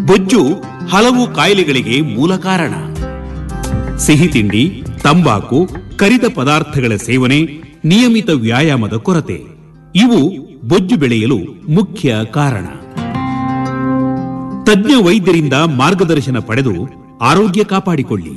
ಬೊಜ್ಜು ಹಲವು ಕಾಯಿಲೆಗಳಿಗೆ ಮೂಲ ಕಾರಣ ಸಿಹಿ ತಿಂಡಿ ತಂಬಾಕು ಕರಿದ ಪದಾರ್ಥಗಳ ಸೇವನೆ ನಿಯಮಿತ ವ್ಯಾಯಾಮದ ಕೊರತೆ ಇವು ಬೊಜ್ಜು ಬೆಳೆಯಲು ಮುಖ್ಯ ಕಾರಣ ತಜ್ಞ ವೈದ್ಯರಿಂದ ಮಾರ್ಗದರ್ಶನ ಪಡೆದು ಆರೋಗ್ಯ ಕಾಪಾಡಿಕೊಳ್ಳಿ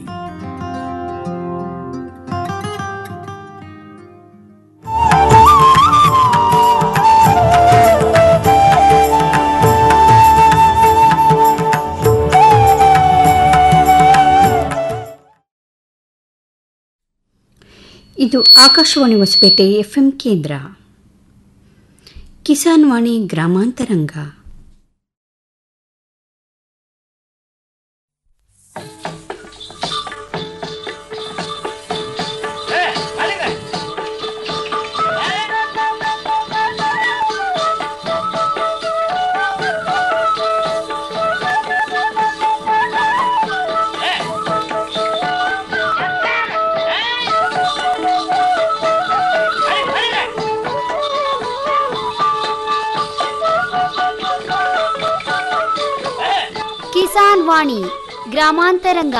ಇದು ಆಕಾಶವಾಣಿ ಹೊಸಪೇಟೆ ಎಫ್ಎಂ ಕೇಂದ್ರ ಕಿಸಾನ್ ವಾಣಿ ಗ್ರಾಮಾಂತರಂಗ ಕಿಸಾನ್ ವಾಣಿ ಗ್ರಾಮಾಂತರಂಗ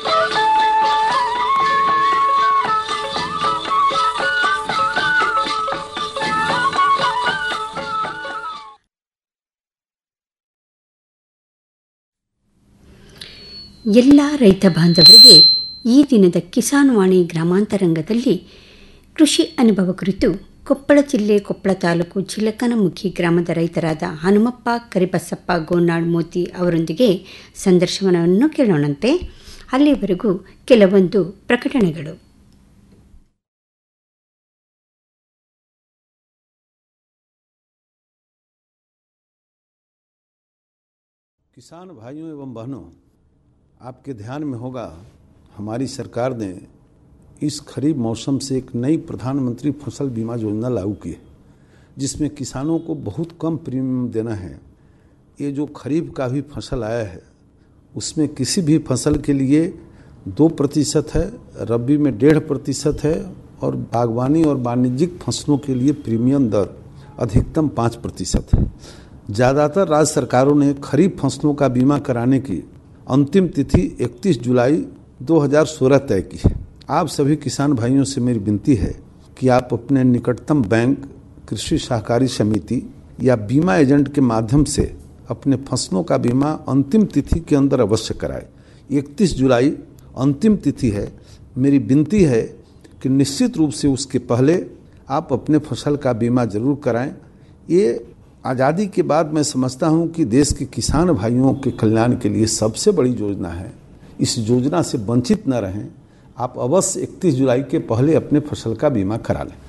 ಎಲ್ಲ ರೈತ ಬಾಂಧವರಿಗೆ ಈ ದಿನದ ಕಿಸಾನ್ ವಾಣಿ ಗ್ರಾಮಾಂತರಂಗದಲ್ಲಿ ಕೃಷಿ ಅನುಭವ ಕುರಿತು ಕೊಪ್ಪಳ ಜಿಲ್ಲೆ ಕೊಪ್ಪಳ ತಾಲೂಕು ಚಿಲಕನಮುಖಿ ಗ್ರಾಮದ ರೈತರಾದ ಹನುಮಪ್ಪ ಕರಿಬಸಪ್ಪ ಗೋನಾಳ್ ಮೋತಿ ಅವರೊಂದಿಗೆ ಸಂದರ್ಶನವನ್ನು ಕೇಳೋಣಂತೆ ಅಲ್ಲಿವರೆಗೂ ಕೆಲವೊಂದು ಪ್ರಕಟಣೆಗಳು किसान भाइयों एवं बहनों आपके ध्यान में होगा हमारी सरकार ने इस खरीफ मौसम से एक नई प्रधानमंत्री फसल बीमा योजना लागू की है जिसमें किसानों को बहुत कम प्रीमियम देना है ये जो खरीफ का भी फसल आया है उसमें किसी भी फसल के लिए दो प्रतिशत है रबी में डेढ़ प्रतिशत है और बागवानी और वाणिज्यिक फसलों के लिए प्रीमियम दर अधिकतम पाँच प्रतिशत है ज़्यादातर राज्य सरकारों ने खरीफ फसलों का बीमा कराने की अंतिम तिथि 31 जुलाई 2016 तय की है आप सभी किसान भाइयों से मेरी विनती है कि आप अपने निकटतम बैंक कृषि सहकारी समिति या बीमा एजेंट के माध्यम से अपने फसलों का बीमा अंतिम तिथि के अंदर अवश्य कराएं 31 जुलाई अंतिम तिथि है मेरी विनती है कि निश्चित रूप से उसके पहले आप अपने फसल का बीमा जरूर कराएं ये आज़ादी के बाद मैं समझता हूं कि देश के किसान भाइयों के कल्याण के लिए सबसे बड़ी योजना है इस योजना से वंचित न रहें आप अवश्य 31 जुलाई के पहले अपने फसल का बीमा करा लें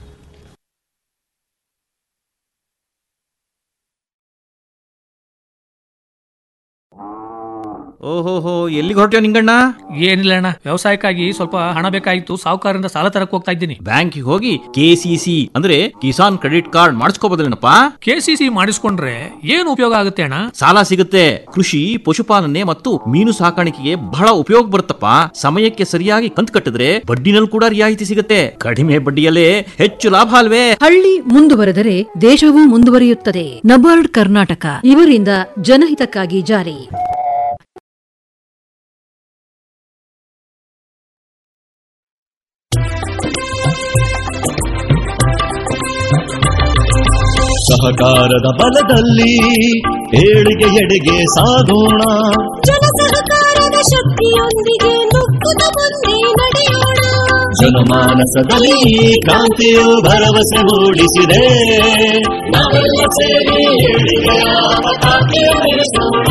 ಓಹೋಹೋ ಎಲ್ಲಿಗೆ ಹೊರಟ್ಯೋ ನಿಂಗಣ್ಣ ಏನಿಲ್ಲ ಅಣ್ಣ ವ್ಯವಸಾಯಕ್ಕಾಗಿ ಸ್ವಲ್ಪ ಹಣ ಬೇಕಾಗಿತ್ತು ಸಾಹುಕಾರರಿಂದ ಸಾಲ ತರಕ್ ಹೋಗ್ತಾ ಇದ್ದೀನಿ ಬ್ಯಾಂಕಿಗೆ ಹೋಗಿ ಕೆಸಿಸಿ ಅಂದ್ರೆ ಕಿಸಾನ್ ಕ್ರೆಡಿಟ್ ಕಾರ್ಡ್ ಮಾಡಿಸ್ಕೋಬೋದಲ್ಲೇನಪ್ಪ ಕೆಸಿಸಿ ಮಾಡಿಸ್ಕೊಂಡ್ರೆ ಏನು ಉಪಯೋಗ ಆಗುತ್ತೆ ಅಣ್ಣ ಸಾಲ ಸಿಗುತ್ತೆ ಕೃಷಿ ಪಶುಪಾಲನೆ ಮತ್ತು ಮೀನು ಸಾಕಾಣಿಕೆಗೆ ಬಹಳ ಉಪಯೋಗ ಬರುತ್ತಪ್ಪ ಸಮಯಕ್ಕೆ ಸರಿಯಾಗಿ ಕಂತು ಕಟ್ಟಿದ್ರೆ ಬಡ್ಡಿನಲ್ಲಿ ಕೂಡ ರಿಯಾಯಿತಿ ಸಿಗುತ್ತೆ ಕಡಿಮೆ ಬಡ್ಡಿಯಲ್ಲೇ ಹೆಚ್ಚು ಲಾಭ ಅಲ್ವೇ ಹಳ್ಳಿ ಮುಂದುವರೆದರೆ ದೇಶವೂ ಮುಂದುವರಿಯುತ್ತದೆ ನಬಾರ್ಡ್ ಕರ್ನಾಟಕ ಇವರಿಂದ ಜನಹಿತಕ್ಕಾಗಿ ಜಾರಿ ಸಹಕಾರದ ಬಲದಲ್ಲಿ ಏಳಿಗೆ ಎಡೆಗೆ ಸಾಗೋಣ ಜನ ಸಹಕಾರದ ಶಕ್ತಿಯೊಂದಿಗೆ ನುಗ್ಗುತ್ತ ಮುಂದೆ ನಡೆಯೋಣ ಜನಮಾನಸದಲ್ಲಿ ಈ ಕ್ರಾಂತಿಯು ಭರವಸೆ ಮೂಡಿಸಿದೆ ನಾವೆಲ್ಲ ಸೇರಿ ಏಳಿಗೆಯ ಪತಾಕೆ ಬೆಳೆಸೋಣ.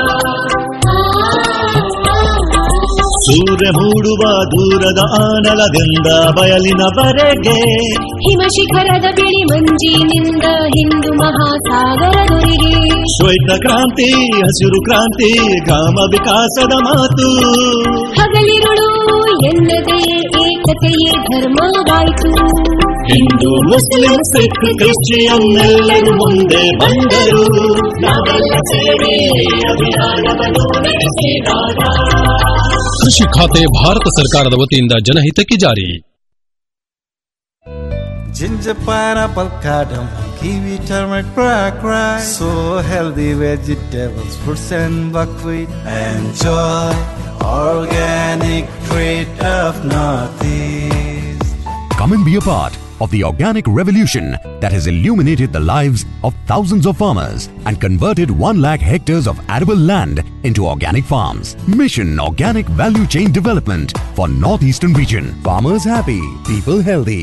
ಸೂರ್ಯ ಮೂಡುವ ದೂರದ ಆನಲದಿಂದ ಬಯಲಿನವರೆಗೆ ಹಿಮ ಶಿಖರದ ಬಿಳಿ ಮಂಜಿನಿಂದ ಹಿಂದೂ ಮಹಾಸಾಗರದೊರೆಗೆ ಶ್ವೇತ ಕ್ರಾಂತಿ ಹಸಿರು ಕ್ರಾಂತಿ ಗ್ರಾಮ ವಿಕಾಸದ ಮಾತು ಹಗಲಿರುಳು ಎನ್ನದೇ ಏಕತೆಯೇ ಧರ್ಮವಾಯಿತು ಹಿಂದೂ ಮುಸ್ಲಿಂ ಸಿಖ್ ಕ್ರಿಶ್ಚಿಯನ್ ಎಲ್ಲರೂ ಮುಂದೆ ಬಂದರು ನಾವೆಲ್ಲ ಸೇರಿ ಅಭಿಯಾನವನ್ನು ನಡೆಸಿದಾಗ ಕೃಷಿ ಖಾತೆ ಭಾರತ ಸರ್ಕಾರದ ವತಿಯಿಂದ ಜನಹಿತಕ್ಕೆ ಜಾರಿ Ginger, pineapple, cardamom, kiwi, turmeric, black rice. So healthy vegetables, fruits and buckwheat. Enjoy organic treat of Northeast. Come and be a part of the organic revolution that has illuminated the lives of thousands of farmers and converted 1 lakh hectares of arable land into organic farms. Mission Organic Value Chain Development for Northeastern Region. Farmers happy, people healthy.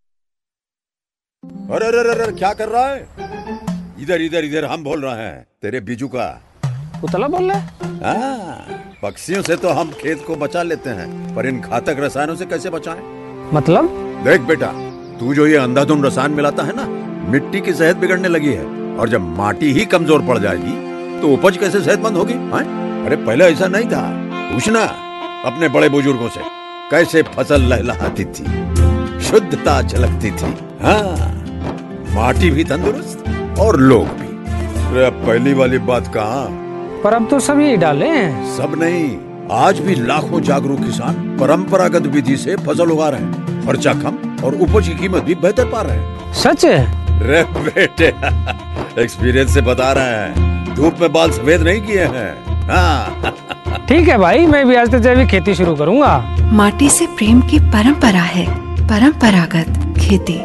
अरे अरे अरे अरे, क्या कर रहा है इधर इधर इधर हम बोल रहे हैं तेरे बीजू का उतला बोल रहा है हाँ, पक्षियों से तो हम खेत को बचा लेते हैं पर इन घातक रसायनों से कैसे बचाएं? मतलब देख बेटा तू जो ये अंधाधुंध रसायन मिलाता है ना मिट्टी की सेहत बिगड़ने लगी है और जब माटी ही कमजोर पड़ जाएगी तो उपज कैसे सेहतमंद होगी हाँ? अरे पहले ऐसा नहीं था पूछना अपने बड़े बुजुर्गों से कैसे फसल लहलहाती थी शुद्धता झलकती थी हाँ माटी भी तंदुरुस्त और लोग भी अरे अब पहली वाली बात कहाँ पर अब तो सभी डाले हैं सब नहीं आज भी लाखों जागरूक किसान परंपरागत विधि से फसल उगा रहे हैं खर्चा कम और उपज की कीमत भी बेहतर पा रहे हैं सच है रे बेटे एक्सपीरियंस से बता रहे हैं धूप में बाल सफेद नहीं किए हैं हाँ ठीक है भाई मैं भी आज से जैविक खेती शुरू करूंगा माटी से प्रेम की परंपरा है परंपरागत खेती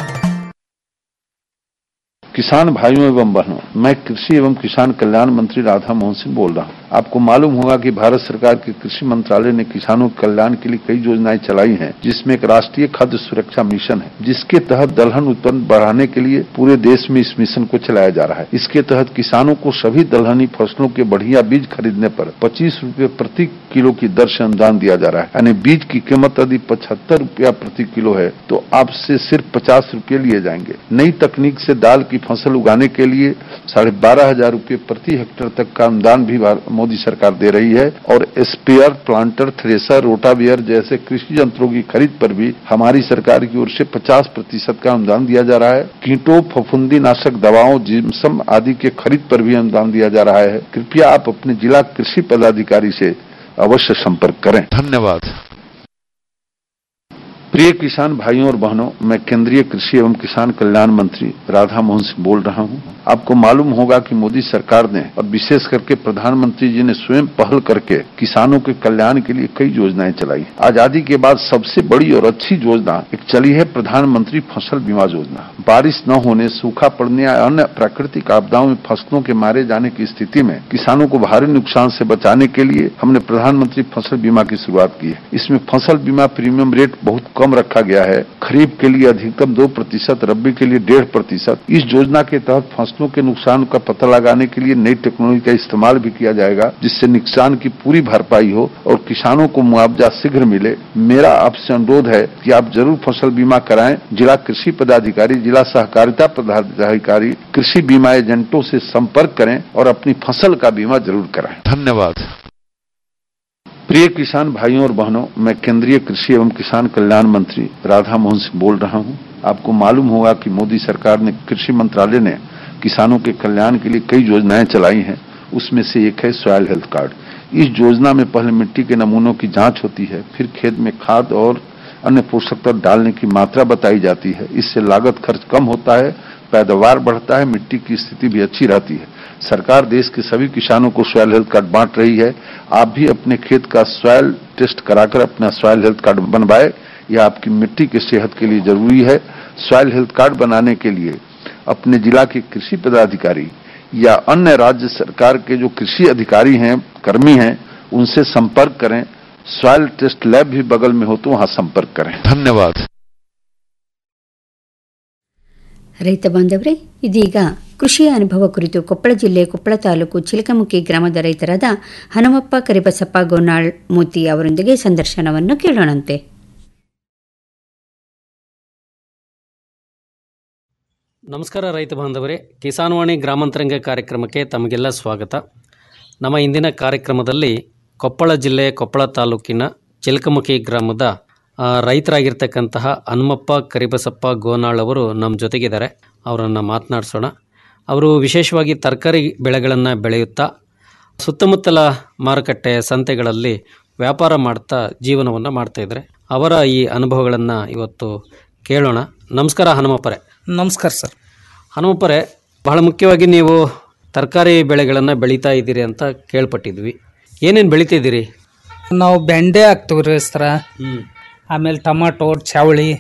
किसान भाइयों एवं बहनों मैं कृषि एवं किसान कल्याण मंत्री राधा मोहन सिंह बोल रहा हूँ आपको मालूम होगा कि भारत सरकार के कृषि मंत्रालय ने किसानों के कल्याण के लिए कई योजनाएं चलाई हैं जिसमें एक राष्ट्रीय खाद्य सुरक्षा मिशन है जिसके तहत दलहन उत्पन्न बढ़ाने के लिए पूरे देश में इस मिशन को चलाया जा रहा है इसके तहत किसानों को सभी दलहनी फसलों के बढ़िया बीज खरीदने पर पच्चीस रूपए प्रति किलो की दर से अनुदान दिया जा रहा है यानी बीज की कीमत यदि पचहत्तर रूपया प्रति किलो है तो आपसे सिर्फ पचास रूपये लिए जाएंगे नई तकनीक से दाल की फसल उगाने के लिए साढ़े बारह हजार रूपये प्रति हेक्टेयर तक का अनुदान भी मोदी सरकार दे रही है और स्पेयर प्लांटर थ्रेसर रोटावियर जैसे कृषि यंत्रों की खरीद पर भी हमारी सरकार की ओर से 50 प्रतिशत का अनुदान दिया जा रहा है कीटों फफूंदी नाशक दवाओं जिम्सम आदि के खरीद पर भी अनुदान दिया जा रहा है कृपया आप अपने जिला कृषि पदाधिकारी से अवश्य संपर्क करें धन्यवाद प्रिय किसान भाइयों और बहनों मैं केंद्रीय कृषि एवं किसान कल्याण मंत्री राधा मोहन सिंह बोल रहा हूं आपको मालूम होगा कि मोदी सरकार ने और विशेष करके प्रधानमंत्री जी ने स्वयं पहल करके किसानों के कल्याण के लिए कई योजनाएं चलाई आजादी के बाद सबसे बड़ी और अच्छी योजना एक चली है प्रधानमंत्री फसल बीमा योजना बारिश न होने सूखा पड़ने या अन्य प्राकृतिक आपदाओं में फसलों के मारे जाने की स्थिति में किसानों को भारी नुकसान से बचाने के लिए हमने प्रधानमंत्री फसल बीमा की शुरुआत की है इसमें फसल बीमा प्रीमियम रेट बहुत कम रखा गया है खरीफ के लिए अधिकतम दो प्रतिशत रबी के लिए डेढ़ प्रतिशत इस योजना के तहत फसलों के नुकसान का पता लगाने के लिए नई टेक्नोलॉजी का इस्तेमाल भी किया जाएगा जिससे नुकसान की पूरी भरपाई हो और किसानों को मुआवजा शीघ्र मिले मेरा आपसे अनुरोध है कि आप जरूर फसल बीमा कराएं जिला कृषि पदाधिकारी जिला सहकारिता पदाधिकारी कृषि बीमा एजेंटों से संपर्क करें और अपनी फसल का बीमा जरूर कराएं धन्यवाद प्रिय किसान भाइयों और बहनों मैं केंद्रीय कृषि एवं किसान कल्याण मंत्री राधा मोहन सिंह बोल रहा हूं आपको मालूम होगा कि मोदी सरकार ने कृषि मंत्रालय ने किसानों के कल्याण के लिए कई योजनाएं चलाई हैं उसमें से एक है सॉयल हेल्थ कार्ड इस योजना में पहले मिट्टी के नमूनों की जांच होती है फिर खेत में खाद और अन्य पोषक तत्व डालने की मात्रा बताई जाती है इससे लागत खर्च कम होता है पैदावार बढ़ता है मिट्टी की स्थिति भी अच्छी रहती है सरकार देश के सभी किसानों को सॉयल हेल्थ कार्ड बांट रही है आप भी अपने खेत का सॉयल टेस्ट कराकर अपना सॉयल हेल्थ कार्ड बनवाए यह आपकी मिट्टी की सेहत के लिए जरूरी है सॉयल हेल्थ कार्ड बनाने के लिए अपने जिला के कृषि पदाधिकारी या अन्य राज्य सरकार के जो कृषि अधिकारी हैं कर्मी हैं उनसे संपर्क करें सॉयल टेस्ट लैब भी बगल में हो तो वहां संपर्क करें धन्यवाद ರೈತ ಬಾಂಧವರೇ ಇದೀಗ ಕೃಷಿಯ ಅನುಭವ ಕುರಿತು ಕೊಪ್ಪಳ ಜಿಲ್ಲೆ ಕೊಪ್ಪಳ ತಾಲೂಕು ಚಿಲಕಮುಖಿ ಗ್ರಾಮದ ರೈತರಾದ ಹನುಮಪ್ಪ ಕರಿಬಸಪ್ಪ ಗೋನಾಳ್ ಮೂತಿ ಅವರೊಂದಿಗೆ ಸಂದರ್ಶನವನ್ನು ಕೇಳೋಣಂತೆ ನಮಸ್ಕಾರ ರೈತ ಬಾಂಧವರೇ ಕಿಸಾನ್ವಾಣಿ ಗ್ರಾಮಾಂತರಂಗ ಕಾರ್ಯಕ್ರಮಕ್ಕೆ ತಮಗೆಲ್ಲ ಸ್ವಾಗತ ನಮ್ಮ ಇಂದಿನ ಕಾರ್ಯಕ್ರಮದಲ್ಲಿ ಕೊಪ್ಪಳ ಜಿಲ್ಲೆ ಕೊಪ್ಪಳ ತಾಲೂಕಿನ ಚಿಲಕಮುಖಿ ಗ್ರಾಮದ ಆ, ರೈತರಾಗಿರ್ತಕ್ಕಂತಹ ಹನುಮಪ್ಪ ಕರಿಬಸಪ್ಪ ಗೋನಾಳ್ ಅವರು ನಮ್ಮ ಜೊತೆಗಿದ್ದಾರೆ ಅವರನ್ನು ಮಾತನಾಡಿಸೋಣ ಅವರು ವಿಶೇಷವಾಗಿ ತರಕಾರಿ ಬೆಳೆಗಳನ್ನು ಬೆಳೆಯುತ್ತಾ ಸುತ್ತಮುತ್ತಲ ಮಾರುಕಟ್ಟೆ ಸಂತೆಗಳಲ್ಲಿ ವ್ಯಾಪಾರ ಮಾಡ್ತಾ ಜೀವನವನ್ನು ಮಾಡ್ತಾ ಇದ್ದಾರೆ ಅವರ ಈ ಅನುಭವಗಳನ್ನು ಇವತ್ತು ಕೇಳೋಣ ನಮಸ್ಕಾರ ಹನುಮಪ್ಪರೇ ನಮಸ್ಕಾರ ಸರ್ ಹನುಮಪ್ಪರೇ ಬಹಳ ಮುಖ್ಯವಾಗಿ ನೀವು ತರಕಾರಿ ಬೆಳೆಗಳನ್ನು ಬೆಳೀತಾ ಇದ್ದೀರಿ ಅಂತ ಕೇಳ್ಪಟ್ಟಿದ್ವಿ ಏನೇನು ಬೆಳಿತಿದ್ದೀರಿ ನಾವು ಬೆಂಡೆ ಹಾಕ್ತೀವಿ ರೀ ಸರ ಆಮೇಲೆ ಟೊಮಾಟೊ ಚವಳಿ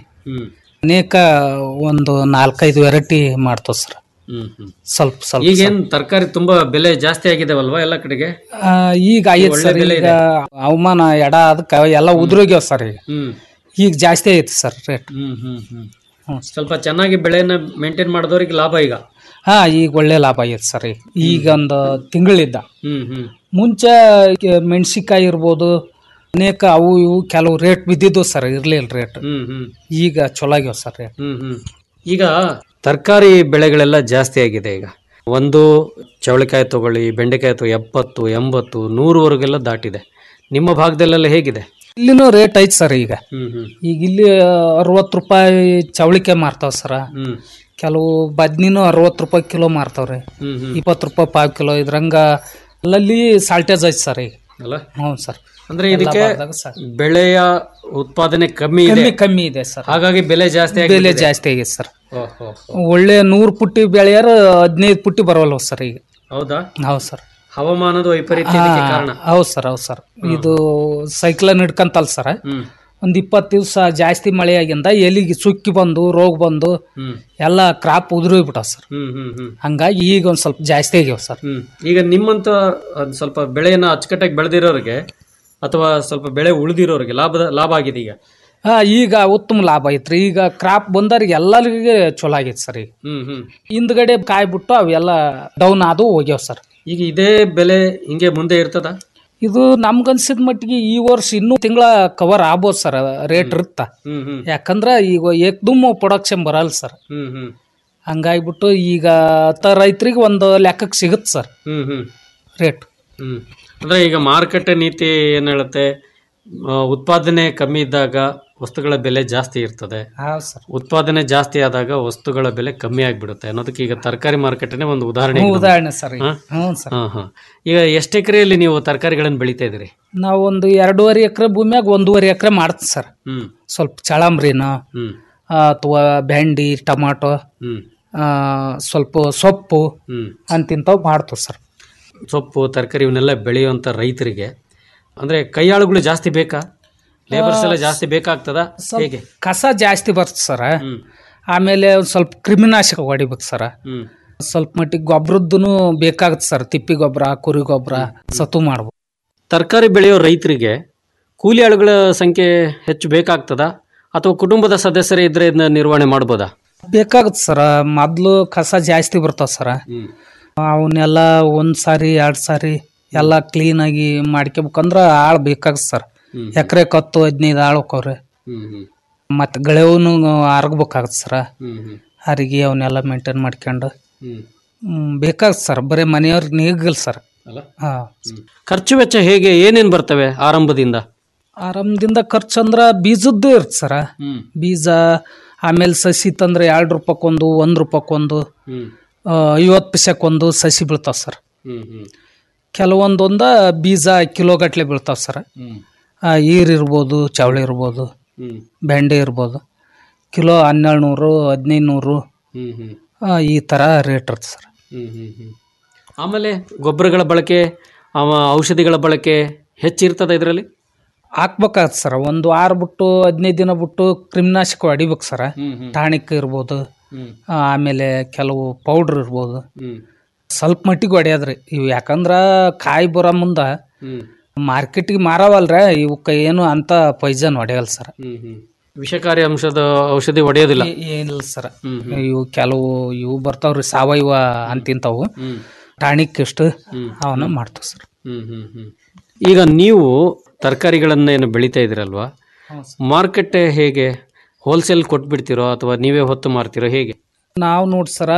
ಅನೇಕ ಒಂದು ನಾಲ್ಕೈದು ವೆರೈಟಿ ಮಾಡ್ತೇವೆ ಸರ್ ಸ್ವಲ್ಪ ಸ್ವಲ್ಪ ಈಗೇನು ತರಕಾರಿ ತುಂಬಾ ಬೆಲೆ ಜಾಸ್ತಿ ಆಗಿದಾವಲ್ವಾ ಎಲ್ಲ ಕಡೆಗೆ ಆ, ಈಗ ಆಯ್ತು ಒಳ್ಳೆ ಸರ್ ಬೆಲೆ ಈಗ ಇದೆ. ಹವಾಮಾನ ಎಡ ಅದಕ್ಕೆ ಎಲ್ಲ ಉದುರೋಗ್ಯಾವ ಸರ್ ಈಗ ಹ್ಮ್ ಈಗ ಜಾಸ್ತಿ ಐತಿ ಸರ್ ರೇಟ್ ಹ್ಮ್ ಹ್ಮ್ ಹ್ಮ್ ಸ್ವಲ್ಪ ಚೆನ್ನಾಗಿ ಬೆಳೆನ ಮೇಂಟೈನ್ ಮಾಡಿದವ್ರಿಗೆ ಲಾಭ ಈಗ ಹಾ ಈಗ ಒಳ್ಳೆ ಲಾಭ ಆಗೈತೆ ಸರ್ ಈಗ ಈಗ ಒಂದು ತಿಂಗಳಿದ್ದ ಹ್ಮ್ ಹ್ಮ್ ಮುಂಚೆ ಮೆಣಸಿಕಾಯಿ ಇರ್ಬೋದು ಅನೇಕ ಅವು ಇವು ಕೆಲವು ರೇಟ್ ಬಿದ್ದಿದ್ದು ಸರ್ ಇರ್ಲಿಲ್ಲ ರೇಟ್ ಹ್ಮ್ ಹ್ಮ್ ಈಗ ಚಲೋ ಆಗ್ಯಾವ ಸರ್ ರೇಟ್ ಹ್ಮ್ ಹ್ಮ್ ಈಗ ತರಕಾರಿ ಬೆಳೆಗಳೆಲ್ಲ ಜಾಸ್ತಿ ಆಗಿದೆ ಈಗ ಒಂದು ಚವಳಿಕಾಯಿ ತಗೊಳ್ಳಿ ಬೆಂಡೆಕಾಯಿ ತಗೊಳ್ಳಿ ಎಪ್ಪತ್ತು ಎಂಬತ್ತು ನೂರವರೆಗೆಲ್ಲ ದಾಟಿದೆ ನಿಮ್ಮ ಭಾಗದಲ್ಲೆಲ್ಲ ಹೇಗಿದೆ ಇಲ್ಲಿನೂ ರೇಟ್ ಐತಿ ಸರ್ ಈಗ ಹ್ಮ್ ಹ್ಮ್ ಈಗ ಇಲ್ಲಿ ಅರವತ್ತು ರೂಪಾಯಿ ಚವಳಿಕಾಯಿ ಮಾರ್ತಾವ ಸರ ಹ್ಮ್ ಕೆಲವು ಬದ್ನಿನೂ ಅರವತ್ತು ರೂಪಾಯಿ ಕಿಲೋ ಮಾರ್ತಾವ್ರಿ ಹ್ಮ್ ಹ್ಮ್ ಇಪ್ಪತ್ತು ರೂಪಾಯಿ ಪಾವ್ ಕಿಲೋ ಇದ್ರಂಗ ಅಲ್ಲಲ್ಲಿ ಸಾಲ್ಟೇಜ್ ಐತಿ ಸರ್ ಈಗ ಅಲ್ಲ ಹ್ಞೂ ಸರ್ ಅಂದ್ರೆ ಎಲ್ಲ ಇದಕ್ಕೆ ಭಾಗದಾಗ ಸರ್. ಬೆಳೆಯ ಉತ್ಪಾದನೆ ಕಮ್ಮಿ ಇದೆ ಕಮ್ಮಿ ಕಮ್ಮಿ ಇದೆ ಸರ್ ಹಾಗಾಗಿ ಬೆಲೆ ಜಾಸ್ತಿ ಬೆಲೆ ಆಗಿಬಿಟ್ಟಿದೆ. ಜಾಸ್ತಿ ಆಗೈತೆ ಸರ್ ಓಹೋ ಒಳ್ಳೆ ನೂರು ಪುಟ್ಟಿ ಬೆಳೆಯಾರ ಹದಿನೈದು ಪುಟ್ಟಿ ಬರವಲ್ವ ಸರ್ ಈಗ ಹೌದಾ ಹೌದು ಸರ್ ಹವಾಮಾನದ ವೈಪರೀತ್ಯ ಇದಕ್ಕೆ ಕಾರಣ ಹೌದು ಸರ್ ಹೌದು ಸರ್ ಇದು ಸೈಕ್ಲನ್ ಹಿಡ್ಕಂತಲ್ಲ ಸರ್ ಹ್ಮ್ ಒಂದು ಇಪ್ಪತ್ತು ದಿವಸ ಜಾಸ್ತಿ ಮಳೆ ಆಗಿಂದ ಎಲಿಗೆ ಸುಕ್ಕಿ ಬಂದು ರೋಗ ಬಂದು ಹ್ಮ್ ಎಲ್ಲ ಕ್ರಾಪ್ ಉದುರೋಗ್ಬಿಟ್ಟಾವ ಸರ್ ಹ್ಮ್ ಹ್ಮ್ ಹ್ಮ್ ಹಂಗಾಗಿ ಈಗ ಒಂದು ಸ್ವಲ್ಪ ಜಾಸ್ತಿ ಆಗ್ಯಾವ ಸರ್ ಹ್ಮ್ ಈಗ ನಿಮ್ಮಂತ ಒಂದ್ ಸ್ವಲ್ಪ ಬೆಳೆಯನ್ನ ಅಚ್ಚುಕಟ್ಟಾಗಿ ಬೆಳೆದಿರೋರಿಗೆ ಅಥವಾ ಸ್ವಲ್ಪ ಬೆಳೆ ಉಳಿದಿರೋರಿಗೆ ಲಾಭದ ಲಾಭ ಆಗಿದೆ ಈಗ ಹಾ ಈಗ ಉತ್ತಮ ಲಾಭ ಐತ್ರಿ ಈಗ ಕ್ರಾಪ್ ಬಂದವ್ರಿಗೆ ಎಲ್ಲರಿಗೆ ಚಲೋ ಆಗೈತೆ ಸರ್ ಈಗ ಹ್ಮ್ ಹ್ಮ್ ಹಿಂದ್ಗಡೆ ಕಾಯಿ ಬಿಟ್ಟು ಅವೆಲ್ಲ ಡೌನ್ ಆದು ಹೋಗ್ಯಾವ ಸರ್ ಈಗ ಇದೇ ಬೆಲೆ ಹಿಂಗೆ ಮುಂದೆ ಇರ್ತದ ಇದು ನಮ್ಗನ್ಸಿದ ಮಟ್ಟಿಗೆ ಈ ವರ್ಷ ಇನ್ನೂ ತಿಂಗಳ ಕವರ್ ಆಗ್ಬೋದು ಸರ್ ರೇಟ್ ಇರುತ್ತ ಹ್ಮ್ ಹ್ಮ್ ಯಾಕಂದ್ರ ಈಗ ಏಕ್ದುಮ್ ಪ್ರೊಡಕ್ಷನ್ ಬರಲ್ಲ ಸರ್ ಹ್ಮ್ ಹ್ಮ್ ಹಂಗಾಗ್ಬಿಟ್ಟು ಈಗ ತ ರೈತರಿಗೆ ಒಂದು ಲೆಕ್ಕಕ್ಕೆ ಸಿಗುತ್ತೆ ಸರ್ ಹ್ಮ್ ಹ್ಮ್ ರೇಟ್ ಹ್ಮ್ ಅಂದ್ರೆ ಈಗ ಮಾರುಕಟ್ಟೆ ನೀತಿ ಏನ್ ಹೇಳುತ್ತೆ ಆ, ಉತ್ಪಾದನೆ ಕಮ್ಮಿ ಇದ್ದಾಗ ವಸ್ತುಗಳ ಬೆಲೆ ಜಾಸ್ತಿ ಇರ್ತದೆ ಹಾ ಸರ್ ಉತ್ಪಾದನೆ ಜಾಸ್ತಿ ಆದಾಗ ವಸ್ತುಗಳ ಬೆಲೆ ಕಮ್ಮಿ ಆಗ್ಬಿಡುತ್ತೆ ಅನ್ನೋದಕ್ಕೆ ಈಗ ತರಕಾರಿ ಮಾರ್ಕೆಟ್ನೇ ಒಂದು ಉದಾಹರಣೆ ಹ್ಞೂ, ಇದೆ. ಉದಾಹರಣೆ ಸರ್ ಈಗ. ಹಾ? ಹ್ಞೂ ಸರ್ ಹಾ, ಹಾ. ಈಗ ಎಷ್ಟು ಎಕರೆಯಲ್ಲಿ ನೀವು ತರಕಾರಿಗಳನ್ನು ಬೆಳಿತಾ ಇದ್ದೀರಿ ನಾವು ಒಂದು ಎರಡೂವರೆ ಎಕರೆ ಭೂಮಿಯಾಗ ಒಂದೂವರೆ ಎಕರೆ ಮಾಡ್ತೀವಿ ಸರ್ ಹ್ಮ್ ಸ್ವಲ್ಪ ಚಳಂಬ್ರಿನ ಹ್ಮ್ ಅಥವಾ ಬೆಂಡಿ ಟೊಮಾಟೊ ಹ್ಮ್ ಆ, ಸ್ವಲ್ಪ ಸೊಪ್ಪು ಹ್ಮ್ ಅಂತಿಂತವು ಮಾಡ್ತೀವಿ ಸರ್ ಸೊಪ್ಪು ತರಕಾರಿ ಇವನ್ನೆಲ್ಲ ಬೆಳೆಯುವಂತ ರೈತರಿಗೆ ಅಂದ್ರೆ ಕೈಯಾಳುಗಳು ಜಾಸ್ತಿ ಬೇಕಾ ಲೇಬರ್ಸ್ ಎಲ್ಲ ಜಾಸ್ತಿ ಬೇಕಾಗ್ತದ ಸ್ವಲ್ಪ ಹೇಗೆ ಕಸ ಜಾಸ್ತಿ ಬರ್ತದೆ ಸರ ಆಮೇಲೆ ಒಂದ್ ಸ್ವಲ್ಪ ಕ್ರಿಮಿನಾಶಕ ಹೊಡಿಬೇಕು ಸರ ಹ್ಮ್ ಸ್ವಲ್ಪ ಮಟ್ಟಿಗೆ ಗೊಬ್ಬರದ್ದು ಬೇಕಾಗುತ್ತೆ ಸರ್ ತಿಪ್ಪಿ ಗೊಬ್ಬರ ಕುರಿ ಗೊಬ್ಬರ ಸತು ಮಾಡ್ಬೇಕು ತರಕಾರಿ ಬೆಳೆಯೋ ರೈತರಿಗೆ ಕೂಲಿ ಆಳುಗಳ ಸಂಖ್ಯೆ ಹೆಚ್ಚು ಬೇಕಾಗ್ತದ ಅಥವಾ ಕುಟುಂಬದ ಸದಸ್ಯರೇ ಇದ್ರೆ ಇದನ್ನ ನಿರ್ವಹಣೆ ಮಾಡ್ಬೋದಾ ಬೇಕಾಗುತ್ತೆ ಸರ ಮೊದ್ಲು ಕಸ ಜಾಸ್ತಿ ಬರ್ತಾವ ಸರ ಅವನ್ನೆಲ್ಲ ಒಂದ್ ಸಾರಿ ಎರಡ್ ಸಾರಿ ಎಲ್ಲ ಕ್ಲೀನ್ ಆಗಿ ಮಾಡ್ಕೋಬೇಕಂದ್ರ ಆಳ್ ಬೇಕಾಗತ್ತೆ ಸರ್ ಹ್ಮ್. ಎಕರೆ ಕತ್ತು ಹದಿನೈದು ಆಳ್ ಹೋಕವ್ರಿ ಹ್ಮ್ ಹ್ಮ್ ಮತ್ತೆ ಗಳೆವನು ಅರಗಬೇಕಾಗತ್ತೆ ಸರ ಹ್ಮ್ ಹ್ಮ್ ಅರಿಗಿ ಅವನ್ನೆಲ್ಲ ಮೇಂಟೈನ್ ಮಾಡ್ಕೊಂಡು ಹ್ಮ್ ಹ್ಮ್, ಬೇಕಾಗತ್ತೆ ಸರ್ ಬರೀ ಮನೆಯವ್ರಿಗೆ ನೀಗಲ್ ಸರ್ ಅಲ್ಲ ಹಾ ಖರ್ಚು ವೆಚ್ಚ ಹೇಗೆ ಏನೇನ್ ಬರ್ತವೆ ಆರಂಭದಿಂದ ಆರಂಭದಿಂದ ಖರ್ಚು ಅಂದ್ರ ಬೀಜದ್ದು ಇರುತ್ತೆ ಸರ ಹ್ಮ್ ಬೀಜ ಆಮೇಲೆ ಸಸಿ ತಂದ್ರೆ ಎರಡು ರೂಪಾಯ್ಕೊಂದು ಒಂದು ರೂಪಾಯ್ಕೊಂದು ಹ್ಮ್ ಐವತ್ತು ಪೈಸಕ್ಕೊಂದು ಸಸಿ ಬೀಳ್ತಾವ ಸರ್ ಹ್ಮ್ ಹ್ಮ್ ಕೆಲವೊಂದೊಂದ ಬೀಜ ಕಿಲೋಗಟ್ಲೆ ಬೀಳ್ತಾವ ಸರ್ ಹ್ಮ್ ಈರ್ ಇರ್ಬೋದು ಚವಳಿ ಇರ್ಬೋದು ಹ್ಮ್ ಬೆಂಡೆ ಇರ್ಬೋದು ಕಿಲೋ ಹನ್ನೆರಡು ನೂರು ಹದಿನೈದು ನೂರು ಹ್ಮ್ ಹ್ಮ್ ಆ, ಈ ಥರ ರೇಟ್ ಇರುತ್ತೆ ಸರ್ ಹ್ಮ್ ಹ್ಮ್ ಹ್ಮ್ ಆಮೇಲೆ ಗೊಬ್ಬರಗಳ ಬಳಕೆ ಅವ ಔಷಧಿಗಳ ಬಳಕೆ ಹೆಚ್ಚಿರ್ತದ ಇದರಲ್ಲಿ ಹಾಕ್ಬೇಕಾಗತ್ತೆ ಸರ್ ಒಂದು ವಾರ ಬಿಟ್ಟು ಹದಿನೈದು ದಿನ ಬಿಟ್ಟು ಕ್ರಿಮಿನಾಶಕ ಹೊಡಿಬೇಕು ಸರ್ ಹ್ಮ್ ಹ್ಮ್ ಟಾಣಿಕ್ ಇರ್ಬೋದು ಹ್ಮ್ ಆ, ಆಮೇಲೆ ಕೆಲವು ಪೌಡ್ರ್ ಇರ್ಬೋದು ಹ್ಮ್ ಸ್ವಲ್ಪ ಮಟ್ಟಿಗೆ ಹೊಡೆಯೋದ್ರಿ ಇವು ಯಾಕಂದ್ರ ಕಾಯಿ ಬರೋ ಮುಂದ ಹ್ಮ್ ಮಾರ್ಕೆಟಿಗೆ ಮಾರವಲ್ರ ಇವಕ್ಕೆ ಏನು ಅಂತ ಪೈಜನ್ ಹೊಡೆಯಲ್ಲ ಸರ್ ಹ್ಮ್ ಹ್ಮ್ ವಿಷಕಾರಿ ಅಂಶದ ಔಷಧಿ ಹೊಡೆಯೋದಿಲ್ಲ ಏ- ಏನಿಲ್ಲ ಸರ್ ಹ್ಮ್ ಇವು ಕೆಲವು ಇವು ಬರ್ತಾವ್ರಿ ಸಾವಯವ ಅಂತಿಂತಾವು ಹ್ಮ್ ಟಾಣಿಕ್ ಇಷ್ಟು ಹ್ಮ್. ಅವನ್ನ ಮಾಡ್ತಾವ ಸರ್ ಹ್ಮ್ ಹ್ಮ್ ಹ್ಮ್ ಈಗ ನೀವು ತರಕಾರಿಗಳನ್ನ ಏನು ಬೆಳೀತಾ ಇದ್ದೀರಲ್ವಾ ಮಾರ್ಕೆಟ್ ಹೇಗೆ ಹೋಲ್ಸೇಲ್ ಕೊಟ್ಬಿಡ್ತೀರೋ ಅಥವಾ ನೀವೇ ಹೊತ್ತು ಮಾರ್ತೀರೋ ಹೇಗೆ ನಾವು ನೋಡಿ ಸರ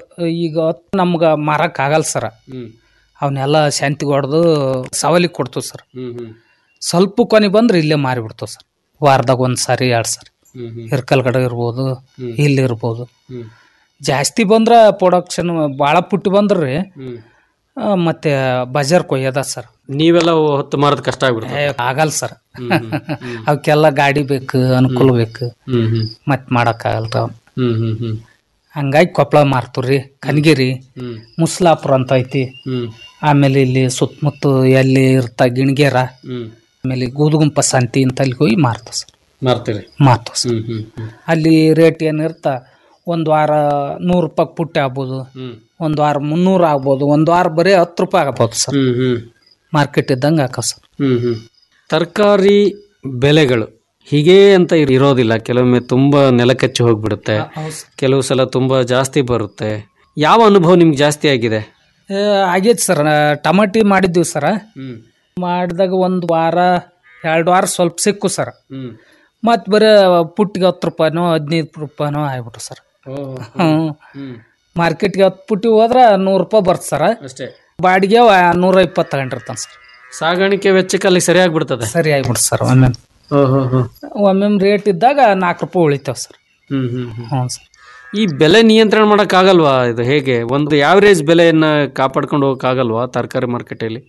ಈಗ ನಮ್ಗೆ ಮಾರಕ್ ಆಗಲ್ಲ ಸರ ಹ್ಮ್ ಅವನ್ನೆಲ್ಲ ಶಾಂತಿಗೆ ಹೊಡೆದು ಸವಾಲಿಗೆ ಕೊಡ್ತೀವಿ ಸರ್ ಹ್ಮ್ ಹ್ಮ್ ಸ್ವಲ್ಪ ಕೊನೆ ಬಂದ್ರೆ ಇಲ್ಲೇ ಮಾರಿಬಿಡ್ತೀವಿ ಸರ್ ವಾರದಾಗ ಒಂದು ಸಾರಿ ಎರಡು ಸಾರಿ ಹ್ಮ್ ಹ್ಮ್ ಹಿರ್ಕಲ್ಗಡೆ ಇರ್ಬೋದು ಹ್ಮ್. ಇಲ್ಲಿ ಇರ್ಬೋದು ಹ್ಮ್ ಜಾಸ್ತಿ ಬಂದ್ರೆ ಪ್ರೊಡಕ್ಷನ್ ಭಾಳ ಪುಟ್ಟಿ ಬಂದ್ರಿ ಹ್ಮ್ ಆ, ಮತ್ತೆ ಬಜಾರ್ ಕೊಯ್ಯದ ಸರ್ ನೀವೆಲ್ಲ ಹೊತ್ತು ಮಾರೋದು ಕಷ್ಟ ಆಗ್ಬಿಡುತ್ತೆ ಏ, ಆಗಲ್ಲ ಸರ್ ಹ್ಮ್, ಹ್ಮ್, ಹ್ಮ್. ಅವಕ್ಕೆಲ್ಲ ಗಾಡಿ ಬೇಕು ಅನುಕೂಲ ಬೇಕು ಹ್ಮ್ ಹ್ಮ್ ಮತ್ತೆ ಮಾಡೋಕ್ಕಾಗಲ್ಲ ಹ್ಮ್ ಹ್ಮ್ ಹ್ಮ್ ಹಂಗಾಗಿ ಕೊಪ್ಪಳ ಮಾರ್ತವ್ರಿ ಕನಗಿರಿ ಹ್ಮ್. ಮುಸ್ಲಾಪುರ ಅಂತ ಐತಿ ಹ್ಮ್. ಆಮೇಲೆ ಇಲ್ಲಿ ಸುತ್ತಮುತ್ತ ಎಲ್ಲಿ ಇರ್ತ ಗಿಣಿಗೇರ ಹ್ಮ್. ಆಮೇಲೆ ಗೂದುಗುಂಪ ಸಂತಿ ಅಂತ ಅಲ್ಲಿ ಹೋಗಿ ಮಾರ್ತವ್ ಸರ್ ಮಾರ್ತೀರಿ ಮಾರ್ತವ್ ಸರ್ ಹ್ಮ್ ಹ್ಮ್ ಹ್ಮ್ ಅಲ್ಲಿ ರೇಟ್ ಏನಿರ್ತ ಒಂದು ವಾರ ನೂರು ರೂಪಾಯಿ ಪುಟ್ಟಿ ಆಗ್ಬೋದು ಹ್ಮ್. ಒಂದು ವಾರ ಮುನ್ನೂರು ಆಗ್ಬೋದು ಒಂದು ವಾರ ಬರೀ ಹತ್ತು ರೂಪಾಯಿ ಆಗ್ಬೋದು ಸರ್ ಹ್ಮ್ ಹ್ಮ್ ಮಾರ್ಕೆಟ್ ಇದ್ದಂಗೆ ಹಾಕ ಸರ್ ಹ್ಮ್ ಹ್ಮ್ ತರಕಾರಿ ಬೆಲೆಗಳು ಹೀಗೇ ಅಂತ ಇರ್- ಇರೋದಿಲ್ಲ ಕೆಲವೊಮ್ಮೆ ತುಂಬಾ ನೆಲಕಚ್ಚಿ ಹೋಗ್ಬಿಡುತ್ತೆ ಕೆಲವು ಸಲ ತುಂಬಾ ಜಾಸ್ತಿ ಬರುತ್ತೆ ಯಾವ ಅನುಭವ ನಿಮ್ಗೆ ಜಾಸ್ತಿ ಆಗಿದೆ ಏ, ಆಗೈತೆ ಸರ್ ಟಮಾಟಿ ಮಾಡಿದ್ದೀವಿ ಸರ ಹ್ಮ್ ಮಾಡಿದಾಗ ಒಂದು ವಾರ ಎರಡು ವಾರ ಸ್ವಲ್ಪ ಸಿಕ್ಕು ಸರ್ ಹ್ಮ್ ಮತ್ತು ಬರೀ ಪುಟ್ಟಿಗೆ ಹತ್ತು ರೂಪಾಯಿನೋ ಹದಿನೈದು ರೂಪಾಯಿನೋ ಆಗ್ಬಿಟ್ಟು ಸರ್ ಹ್ಞೂ ಹ್ಮ್ ಮಾರ್ಕೆಟ್ಗೆ ಹತ್ತು ಪುಟ್ಟಿ ಹೋದ್ರೆ ನೂರು ರೂಪಾಯಿ ಬರ್ತ ಸರ್ ಅಷ್ಟೇ ಬಾಡಿಗೆ ನೂರ ಇಪ್ಪತ್ತು ತಗೊಂಡಿರ್ತಾನೆ ಸರ್ ಸಾಗಾಣಿಕೆ ವೆಚ್ಚಕ್ಕೆ ಅಲ್ಲಿ ಸರಿಯಾಗಿ ಬಿಡ್ತದೆ ಸರಿ ಆಗ್ಬಿಡ್ತು ಸರ್ ಒಮ್ಮೆ ಒಮ್ಮೆ ರೇಟ್ ಇದ್ದಾಗ ನಾಲ್ಕು ರೂಪಾಯಿ ಉಳಿತಾವ ಸರ್ ಹ್ಮ್ ಹ್ಮ್ ಹ್ಮ್ ಹ್ಞೂ ಸರ್ ಈ ಬೆಲೆ ನಿಯಂತ್ರಣ ಮಾಡೋಕ್ಕಾಗಲ್ವಾ ಇದು ಹೇಗೆ ಒಂದು ಯಾವರೇಜ್ ಬೆಲೆಯನ್ನ ಕಾಪಾಡ್ಕೊಂಡು ಹೋಗಕ್ಕಾಗಲ್ವಾ ತರಕಾರಿ ಮಾರ್ಕೆಟಲ್ಲಿ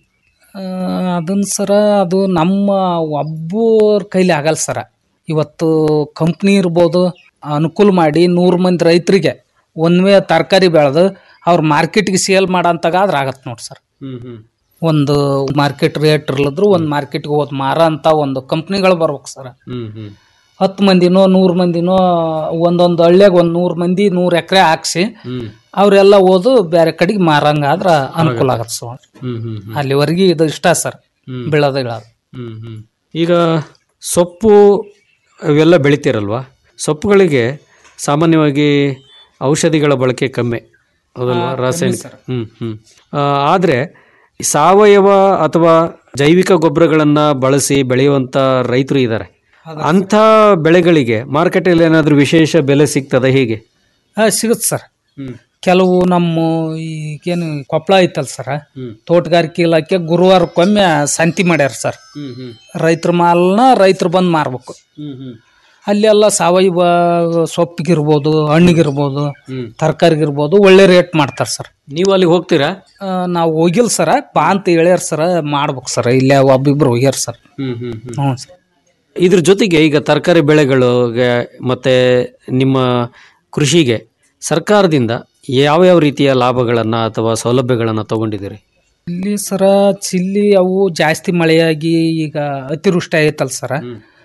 ಅದನ್ನ ಸರ ಅದು ನಮ್ಮ ಒಬ್ಬರ ಕೈಲಿ ಆಗಲ್ಲ ಸರ ಇವತ್ತು ಕಂಪ್ನಿ ಇರ್ಬೋದು ಅನುಕೂಲ ಮಾಡಿ ನೂರು ಮಂದಿ ರೈತರಿಗೆ ಒಂದ್ವೇ ತರಕಾರಿ ಬೆಳೆದು ಅವ್ರ ಮಾರ್ಕೆಟ್ಗೆ ಸೇಲ್ ಮಾಡೋಂತಾಗಾದ್ರೆ ಆಗತ್ತೆ ನೋಡಿ ಸರ್ ಹ್ಮ್ ಹ್ಮ್ ಒಂದು ಮಾರ್ಕೆಟ್ ರೇಟ್ ಇರ್ಲಿದ್ರು ಒಂದು ಮಾರ್ಕೆಟ್ಗೆ ಹೋದ್ ಮಾರ ಅಂತ ಒಂದು ಕಂಪ್ನಿಗಳು ಬರ್ಬೇಕು ಸರ್ ಹ್ಮ್ ಹ್ಮ್ ಹತ್ತು ಮಂದಿನೋ ನೂರು ಮಂದಿನೋ ಒಂದೊಂದು ಹಳ್ಳಿಯಾಗ ಒಂದು ನೂರು ಮಂದಿ ನೂರು ಎಕರೆ ಹಾಕ್ಸಿ ಹ್ಮ್ ಅವರೆಲ್ಲ ಓದು ಬೇರೆ ಕಡೆಗೆ ಮಾರಂಗಾದ್ರ ಅನುಕೂಲ ಆಗತ್ತೆ ಸರ್ ಹ್ಮ್ ಹ್ಮ್ ಹ್ಮ್ ಅಲ್ಲಿವರೆಗೆ ಇದು ಇಷ್ಟ ಸರ್ ಹ್ಮ್. ಬೀಳೋದು ಇಳೋದು ಹ್ಮ್ ಹ್ಮ್ ಈಗ ಸೊಪ್ಪು ಇವೆಲ್ಲ ಬೆಳಿತೀರಲ್ವಾ ಸೊಪ್ಪುಗಳಿಗೆ ಸಾಮಾನ್ಯವಾಗಿ ಔಷಧಿಗಳ ಬಳಕೆ ಕಮ್ಮಿ ಹೌದಲ್ವಾ ಆ, ಕಮ್ಮಿ ರಾಸಾಯನಿಕ ಸರ್. ಹ್ಮ್ ಹ್ಮ್ ಆ, ಆದ್ರೆ ಸಾವಯವ ಅಥವಾ ಜೈವಿಕ ಗೊಬ್ಬರಗಳನ್ನ ಬಳಸಿ ಬೆಳೆಯುವಂತ ರೈತರು ಇದ್ದಾರೆ ಅಂಥ ಬೆಳೆಗಳಿಗೆ ಮಾರ್ಕೆಟಲ್ಲಿ ಏನಾದರೂ ವಿಶೇಷ ಬೆಲೆ ಸಿಗ್ತದ ಹೇಗೆ ಹಾಂ ಸಿಗುತ್ತೆ ಸರ್ ಹ್ಮ್. ಕೆಲವು ನಮ್ಮ ಈಗೇನು ಕೊಪ್ಪಳ ಐತಲ್ಲ ಸರ್ ಹ್ಮ್. ತೋಟಗಾರಿಕೆ ಇಲಾಖೆ ಗುರುವಾರಕ್ಕೊಮ್ಮೆ ಸಂತಿ ಮಾಡ್ಯಾರ ಸರ್ ಹ್ಮ್ ಹ್ಮ್ ರೈತರ ಮಾಲನ್ನ ರೈತರು ಬಂದು ಮಾರ್ಬೇಕು ಹ್ಮ್ ಹ್ಮ್ ಅಲ್ಲೆಲ್ಲ ಸಾವಯವ ಸೊಪ್ಪಿಗಿರ್ಬೋದು ಹಣ್ಣಿಗಿರ್ಬೋದು ಹ್ಮ್. ತರಕಾರಿಗಿರ್ಬೋದು ಒಳ್ಳೆ ರೇಟ್ ಮಾಡ್ತಾರೆ ಸರ್ ನೀವು ಅಲ್ಲಿ ಹೋಗ್ತೀರಾ ನಾವು ಹೋಗಿಲ್ಲ ಸರ ಬಾ ಅಂತ ಹೇಳ್ಯಾರ ಸರ ಮಾಡ್ಬೇಕು ಸರ್ ಇಲ್ಲೇ ಒಬ್ಬಿಬ್ರು ಹೋಗ್ಯಾರ ಸರ್ ಹ್ಮ್ ಹ್ಮ್ ಹ್ಮ್ ಹ್ಞೂ ಸರ್ ಇದ್ರ ಜೊತೆಗೆ ಈಗ ತರಕಾರಿ ಬೆಳೆಗಳಿಗೆ ಮತ್ತೆ ನಿಮ್ಮ ಕೃಷಿಗೆ ಸರ್ಕಾರದಿಂದ ಯಾವ್ಯಾವ ರೀತಿಯ ಲಾಭಗಳನ್ನ ಅಥವಾ ಸೌಲಭ್ಯಗಳನ್ನ ತಗೊಂಡಿದ್ದೀರಿ ಇಲ್ಲಿ ಸರ ಚಿಲ್ಲಿ ಅವು ಜಾಸ್ತಿ ಮಳೆಯಾಗಿ ಈಗ ಅತಿವೃಷ್ಟಿ ಆಗೈತಲ್ಲ ಸರ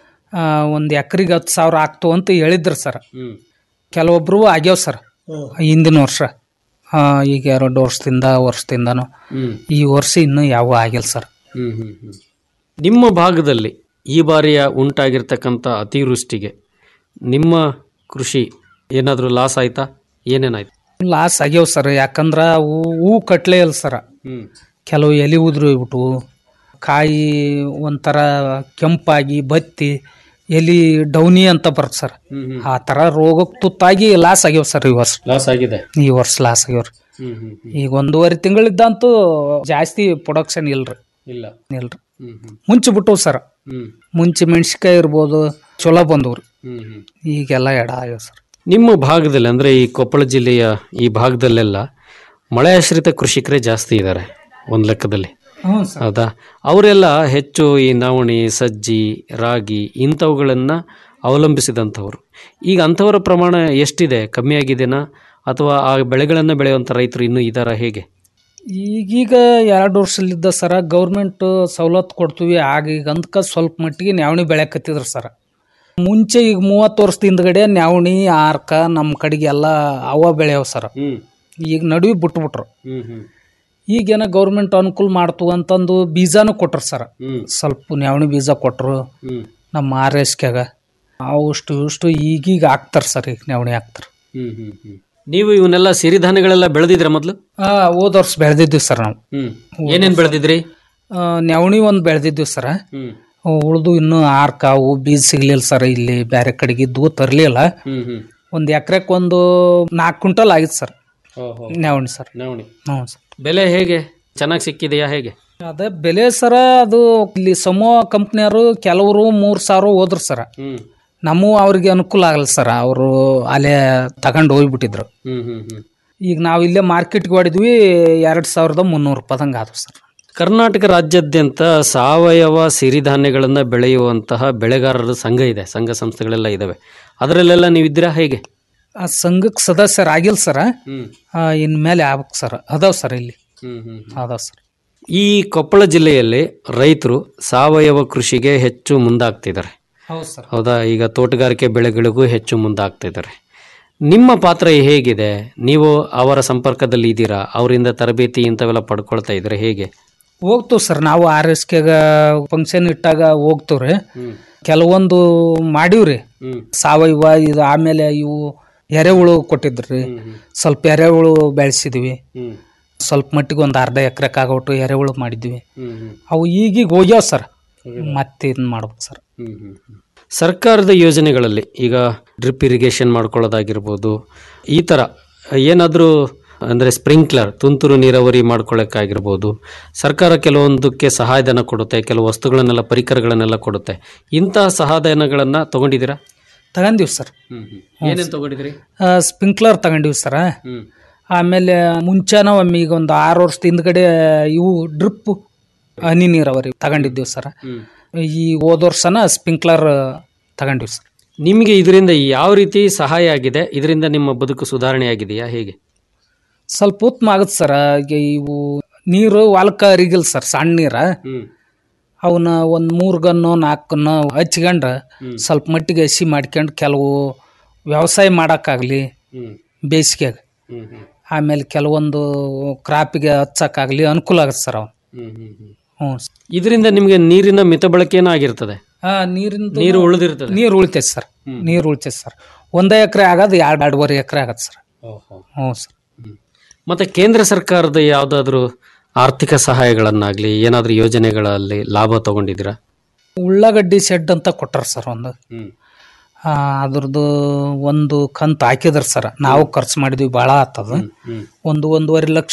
ಒಂದು ಎಕರೆಗೆ ಹತ್ತು ಸಾವಿರ ಆಗ್ತು ಅಂತ ಹೇಳಿದ್ರು ಸರ್ ಹ್ಮ್ ಕೆಲವೊಬ್ರು ಆಗ್ಯಾವ ಸರ್ ಹಿಂದಿನ ವರ್ಷ ಆ, ಈಗ ಎರಡು ವರ್ಷದಿಂದ ವರ್ಷದಿಂದನು ಹ್ಮ್. ಈ ವರ್ಷ ಇನ್ನೂ ಯಾವ ಆಗಿಲ್ಲ ಸರ್ ಹ್ಮ್ ಹ್ಮ್ ಹ್ಮ್ ನಿಮ್ಮ ಭಾಗದಲ್ಲಿ ಈ ಬಾರಿಯ ಉಂಟಾಗಿರ್ತಕ್ಕಂಥ ಅತಿವೃಷ್ಟಿಗೆ ನಿಮ್ಮ ಕೃಷಿ ಏನಾದರೂ ಲಾಸ್ ಆಯ್ತಾ ಏನೇನಾಯ್ತು ಲಾಸ್ ಆಗ್ಯಾವ ಸರ್ ಯಾಕಂದ್ರ ಅವು ಹೂ ಕಟ್ಲೇ ಇಲ್ಲ ಸರ ಹ್ಮ್ ಕೆಲವು ಎಲೆ ಉದುರು ಹೋಗ್ಬಿಟ್ಟು ಕಾಯಿ ಒಂಥರ ಕೆಂಪಾಗಿ ಬತ್ತಿ ಎಲಿ ಡೌನಿ ಅಂತ ಬರುತ್ತೆ ಸರ್ ಹ್ಮ್ ಹ್ಮ್ ಆ ಥರ ರೋಗಕ್ಕೆ ತುತ್ತಾಗಿ ಲಾಸ್ ಆಗ್ಯಾವ ಸರ್ ಈ ವರ್ಷ ಲಾಸ್ ಆಗಿದೆ ಈ ವರ್ಷ ಲಾಸ್ ಆಗ್ಯಾವ್ರಿ ಹ್ಮ್ ಹ್ಮ್ ಹ್ಮ್ ಈಗ ಒಂದೂವರೆ ತಿಂಗಳಿದ್ದಂತೂ ಜಾಸ್ತಿ ಪ್ರೊಡಕ್ಷನ್ ಇಲ್ರಿ ಇಲ್ಲ ಇಲ್ರಿ ಹ್ಮ್ ಹ್ಮ್ ಮುಂಚೆ ಬಿಟ್ಟವು ಸರ್ ಹ್ಮ್ ಮುಂಚೆ ಮೆಣಸಿನ್ಕಾಯಿ ಇರ್ಬೋದು ಚಲೋ ಬಂದವ್ರಿ ಹ್ಮ್ ಹ್ಮ್ ಈಗೆಲ್ಲ ಎಡ ಆಗ್ಯಾವ ಸರ್ ನಿಮ್ಮ ಭಾಗದಲ್ಲಿ ಅಂದ್ರೆ ಈ ಕೊಪ್ಪಳ ಜಿಲ್ಲೆಯ ಈ ಭಾಗದಲ್ಲೆಲ್ಲ ಮಳೆ ಆಶ್ರಿತ ಕೃಷಿಕರೇ ಜಾಸ್ತಿ ಇದ್ದಾರೆ ಒಂದ್ ಲೆಕ್ಕದಲ್ಲಿ ಹ್ಞೂ ಸರ್ ಹೌದಾ ಅವರೆಲ್ಲ ಹೆಚ್ಚು ಈ ನವಣಿ ಸಜ್ಜಿ ರಾಗಿ ಇಂಥವುಗಳನ್ನ ಅವಲಂಬಿಸಿದಂಥವ್ರು ಈಗ ಅಂಥವರ ಪ್ರಮಾಣ ಎಷ್ಟಿದೆ ಕಮ್ಮಿ ಆಗಿದೆನಾ ಅಥವಾ ಆ ಬೆಳೆಗಳನ್ನು ಬೆಳೆಯುವಂಥ ರೈತರು ಇನ್ನೂ ಇದ್ದಾರಾ ಹೇಗೆ ಈಗೀಗ ಎರಡು ವರ್ಷಲಿದ್ದ ಸರ ಗೌರ್ಮೆಂಟ್ ಸವಲತ್ತು ಕೊಡ್ತೀವಿ ಆಗ ಈಗ ಅಂದ್ಕ ಸ್ವಲ್ಪ ಮಟ್ಟಿಗೆ ನ್ಯಾವಣಿ ಬೆಳೆಯಕತ್ತಿದ್ರು ಸರ ಮುಂಚೆ ಈಗ ಮೂವತ್ತು ವರ್ಷದ ಹಿಂದ್ಗಡೆ ನ್ಯಾವಣಿ ಆರ್ಕ ನಮ್ಮ ಕಡೆಗೆ ಎಲ್ಲ ಅವ ಬೆಳೆಯವ ಸರ ಹ್ಮ್ ಈಗ ನಡುವೆ ಬಿಟ್ಬಿಟ್ರು ಹ್ಮ್ ಹ್ಮ್ ಈಗೇನ ಗೌರ್ಮೆಂಟ್ ಅನುಕೂಲ ಮಾಡ್ತು ಅಂತಂದು ಬೀಜಾನು ಕೊಟ್ರು ಸರ ಹ್ಮ್ ಸ್ವಲ್ಪ ನ್ಯಾವಣಿ ಬೀಜ ಕೊಟ್ರು ಹ್ಮ್ ನಮ್ಮ ಆರ್ ಎಸ್ಕ್ಯಾಗ ಅಷ್ಟು ಇಷ್ಟು ಈಗೀಗ ಹಾಕ್ತಾರೆ ಸರ್ ಈಗ ನ್ಯಾವಣಿ ಹಾಕ್ತಾರೆ ಹ್ಮ್ ಹ್ಮ್ ಹ್ಮ್ ನೀವು ಇವನ್ನೆಲ್ಲ ಸಿರಿಧಾನ್ಯಗಳೆಲ್ಲ ಬೆಳೆದಿದ್ರ ಮೊದಲು ಆ, ಹೋದ ವರ್ಷ ಬೆಳೆದಿದ್ವಿ ಸರ್ ನಾವು ಹ್ಮ್ ಏನೇನ್ ಬೆಳೆದಿದ್ರಿ ಆ, ನ್ಯಾವಣಿ ಒಂದು ಬೆಳೆದಿದ್ವಿ ಸರ ಹ್ಮ್ ಉಳ್ದು ಇನ್ನೂ ಆರ್ ಕಾವು ಬೀಜ ಸಿಗ್ಲಿಲ್ಲ ಸರ್ ಇಲ್ಲಿ ಬೇರೆ ಕಡೆಗೆ ಇದ್ವು ತರ್ಲಿಲ್ಲ ಹ್ಮ್ ಹ್ಮ್ ಒಂದು ಎಕರೆಕ್ ಒಂದು ನಾಲ್ಕು ಕ್ವಿಂಟಲ್ ಆಗಿತ್ತು ಸರ್ ಓಹೋ ನ್ಯಾವಣಿ ಸರ್ ನವಣಿ ಹ್ಞೂ ಸರ್ ಬೆಲೆ ಹೇಗೆ ಚೆನ್ನಾಗಿ ಸಿಕ್ಕಿದೆಯಾ ಹೇಗೆ ಅದೇ ಬೆಲೆ ಸರ ಅದು ಇಲ್ಲಿ ಸಮೂಹ ಕಂಪ್ನಿಯವರು ಕೆಲವರು ಮೂರು ಸಾವಿರ ಹೋದ್ರು ಸರ ಹ್ಮ್ ನಮ್ಮ ಅವ್ರಿಗೆ ಅನುಕೂಲ ಆಗಲ್ಲ ಸರ್ ಅವರು ಅಲ್ಲೇ ತಗೊಂಡು ಹೋಗ್ಬಿಟ್ಟಿದ್ರು ಹ್ಮ್ ಹ್ಮ್ ಹ್ಮ್ ಈಗ ನಾವು ಇಲ್ಲೇ ಮಾರ್ಕೆಟ್ಗೆ ಹೊಡಿದ್ವಿ ಎರಡು ಸಾವಿರದ ಮುನ್ನೂರು ರೂಪಾಯಿದಂಗೆ ಆದವು ಸರ್ ಕರ್ನಾಟಕ ರಾಜ್ಯಾದ್ಯಂತ ಸಾವಯವ ಸಿರಿಧಾನ್ಯಗಳನ್ನು ಬೆಳೆಯುವಂತಹ ಬೆಳೆಗಾರರ ಸಂಘ ಇದೆ ಸಂಘ ಸಂಸ್ಥೆಗಳೆಲ್ಲ ಇದಾವೆ ಅದರಲ್ಲೆಲ್ಲ ನೀವಿದ್ದೀರಾ ಹೇಗೆ ಆ ಸಂಘಕ್ಕೆ ಸದಸ್ಯರಾಗಿಲ್ಲ ಸರ ಹ್ಮ್. ಆ, ಇನ್ ಮೇಲೆ ಆಗ್ಬೇಕು ಸರ್ ಅದಾವ ಸರ್ ಇಲ್ಲಿ ಹ್ಮ್ ಹ್ಮ್ ಅದಾವ ಸರ್ ಈ ಕೊಪ್ಪಳ ಜಿಲ್ಲೆಯಲ್ಲಿ ರೈತರು ಸಾವಯವ ಕೃಷಿಗೆ ಹೆಚ್ಚು ಮುಂದಾಗ್ತಿದ್ದಾರೆ ಹೌದು ಸರ್ ಹೌದಾ ಈಗ ತೋಟಗಾರಿಕೆ ಬೆಳೆಗಳಿಗೂ ಹೆಚ್ಚು ಮುಂದಾಗ್ತಿದ್ದಾರೆ ನಿಮ್ಮ ಪಾತ್ರ ಹೇಗಿದೆ ನೀವು ಅವರ ಸಂಪರ್ಕದಲ್ಲಿ ಇದ್ದೀರಾ ಅವರಿಂದ ತರಬೇತಿ ಇಂಥವೆಲ್ಲ ಪಡ್ಕೊಳ್ತಾ ಇದ್ರೆ ಹೇಗೆ ಹೋಗ್ತೀವಿ ಸರ್ ನಾವು ಆರ್ ಎಸ್ ಕೆಗ ಫಂಕ್ಷನ್ ಇಟ್ಟಾಗ ಹೋಗ್ತೀವ್ರಿ ಕೆಲವೊಂದು ಮಾಡೀವ್ರಿ ಹ್ಮ್. ಸಾವಯವ ಇದು ಆಮೇಲೆ ಇವು ಎರೆಹುಳು ಕೊಟ್ಟಿದ್ರಿ ಸ್ವಲ್ಪ ಎರೆಹುಳು ಬೆಳೆಸಿದ್ವಿ ಹ್ಮ್. ಸ್ವಲ್ಪ ಮಟ್ಟಿಗೆ ಒಂದು ಅರ್ಧ ಎಕರೆಕ್ ಆಗೋಟು ಎರೆಹುಳು ಮಾಡಿದ್ವಿ ಹ್ಮ್ ಹ್ಮ್. ಅವು ಈಗೀಗ ಹೋಗ್ಯಾವ ಸರ್ ಮತ್ತೆ ಇದನ್ನ ಮಾಡ್ಬೇಕು ಸರ್ ಹ್ಮ್ ಹ್ಮ್ ಹ್ಮ್. ಸರ್ಕಾರದ ಯೋಜನೆಗಳಲ್ಲಿ ಈಗ ಡ್ರಿಪ್ ಇರಿಗೇಷನ್ ಮಾಡ್ಕೊಳ್ಳೋದಾಗಿರ್ಬೋದು ಈ ಥರ ಏನಾದರೂ ಅಂದರೆ ಸ್ಪ್ರಿಂಕ್ಲರ್ ತುಂತುರು ನೀರಾವರಿ ಮಾಡ್ಕೊಳ್ಳೋಕ್ಕಾಗಿರ್ಬೋದು ಸರ್ಕಾರ ಕೆಲವೊಂದಕ್ಕೆ ಸಹಾಯಧನ ಕೊಡುತ್ತೆ ಕೆಲವು ವಸ್ತುಗಳನ್ನೆಲ್ಲ ಪರಿಕರಗಳನ್ನೆಲ್ಲ ಕೊಡುತ್ತೆ ಇಂತಹ ಸಹಾಯಧನಗಳನ್ನು ತಗೊಂಡಿದ್ದೀರಾ ತಗೊಂಡಿವಿ ಸರ್ ಏನೇನು ತಗೊಂಡಿದ್ರಿ ಸ್ಪ್ರಿಂಕ್ಲರ್ ತಗೊಂಡಿವಿ ಸರ ಹ್ಮ್. ಆಮೇಲೆ ಮುಂಚಾನ ಒಮ್ಮೆ ಈಗ ಒಂದು ಆರು ವರ್ಷದ ಹಿಂದ್ಗಡೆ ಇವು ಡ್ರಿಪ್ ಹನಿ ನೀರಾವರಿ ತಗೊಂಡಿದ್ದೀವಿ ಸರ್ ಹ್ಮ್. ಈ ಹೋದ ವರ್ಷನ ಸ್ಪ್ರಿಂಕ್ಲರ್ ತಗೊಂಡಿವಿ ಸರ್ ನಿಮಗೆ ಇದರಿಂದ ಯಾವ ರೀತಿ ಸಹಾಯ ಆಗಿದೆ ಇದರಿಂದ ನಿಮ್ಮ ಬದುಕು ಸುಧಾರಣೆ ಆಗಿದೆಯಾ ಹೇಗೆ ಸ್ವಲ್ಪ ಉತ್ತಮ ಆಗುತ್ತೆ ಸರ್ ಈಗ ಇವು ನೀರು ಹೊಲಕ್ಕ ಹರಿಗಿಲ್ಲ ಸರ್ ಸಣ್ಣ ನೀರ ಹ್ಮ್. ಅವನ್ನ ಒಂದು ಮೂರು ಗನ್ನು ನಾಲ್ಕು ಗನ್ನು ಹಚ್ಕೊಂಡು ಹ್ಮ್. ಸ್ವಲ್ಪ ಮಟ್ಟಿಗೆ ಹಸಿ ಮಾಡ್ಕೊಂಡು ಕೆಲವು ವ್ಯವಸಾಯ ಮಾಡೋಕ್ಕಾಗಲಿ ಹ್ಮ್. ಬೇಸಿಗೆಗೆ ಹ್ಮ್ ಹ್ಮ್. ಆಮೇಲೆ ಕೆಲವೊಂದು ಕ್ರಾಪಿಗೆ ಹಚ್ಚಕ್ಕಾಗಲಿ ಅನುಕೂಲ ಆಗುತ್ತೆ ಸರ್ ಅವು ಹ್ಮ್ ಹ್ಮ್ ಹ್ಮ್. ಹ್ಞೂ ಇದರಿಂದ ನಿಮಗೆ ನೀರಿನ ಮಿತ ಬಳಕೆನೂ ಆಗಿರ್ತದೆ ಆ, ನೀರಿಂದ ನೀರು ಉಳಿದಿರ್ತದೆ ನೀರು ಉಳಿತೈತೆ ಸರ್ ನೀರು ಉಳಿತೈತೆ ಸರ್ ಒಂದೇ ಎಕರೆ ಆಗೋದು ಎರಡು ಎರಡೂವರೆ ಎಕರೆ ಆಗತ್ತೆ ಸರ್ ಹ್ಞೂ ಸರ್ ಮತ್ತೆ ಕೇಂದ್ರ ಸರ್ಕಾರದ ಯಾವುದಾದ್ರೂ ಆರ್ಥಿಕ ಸಹಾಯಗಳನ್ನಾಗ್ಲಿ ಏನಾದ್ರೂ ಯೋಜನೆಗಳಲ್ಲಿ ಲಾಭ ತಗೊಂಡಿದ್ದೀರಾ ಉಳ್ಳಾಗಡ್ಡಿ ಶೆಡ್ ಅಂತ ಕೊಟ್ಟಾರ ಸರ್ ಒಂದು ಹ್ಮ್. ಆ, ಅದ್ರದ್ದು ಒಂದು ಕಂತು ಹಾಕಿದ್ರ ಸರ್ ನಾವು ಖರ್ಚು ಮಾಡಿದ್ವಿ ಭಾಳ ಆತದ ಹ್ಮ್. ಒಂದು ಒಂದೂವರೆ ಲಕ್ಷ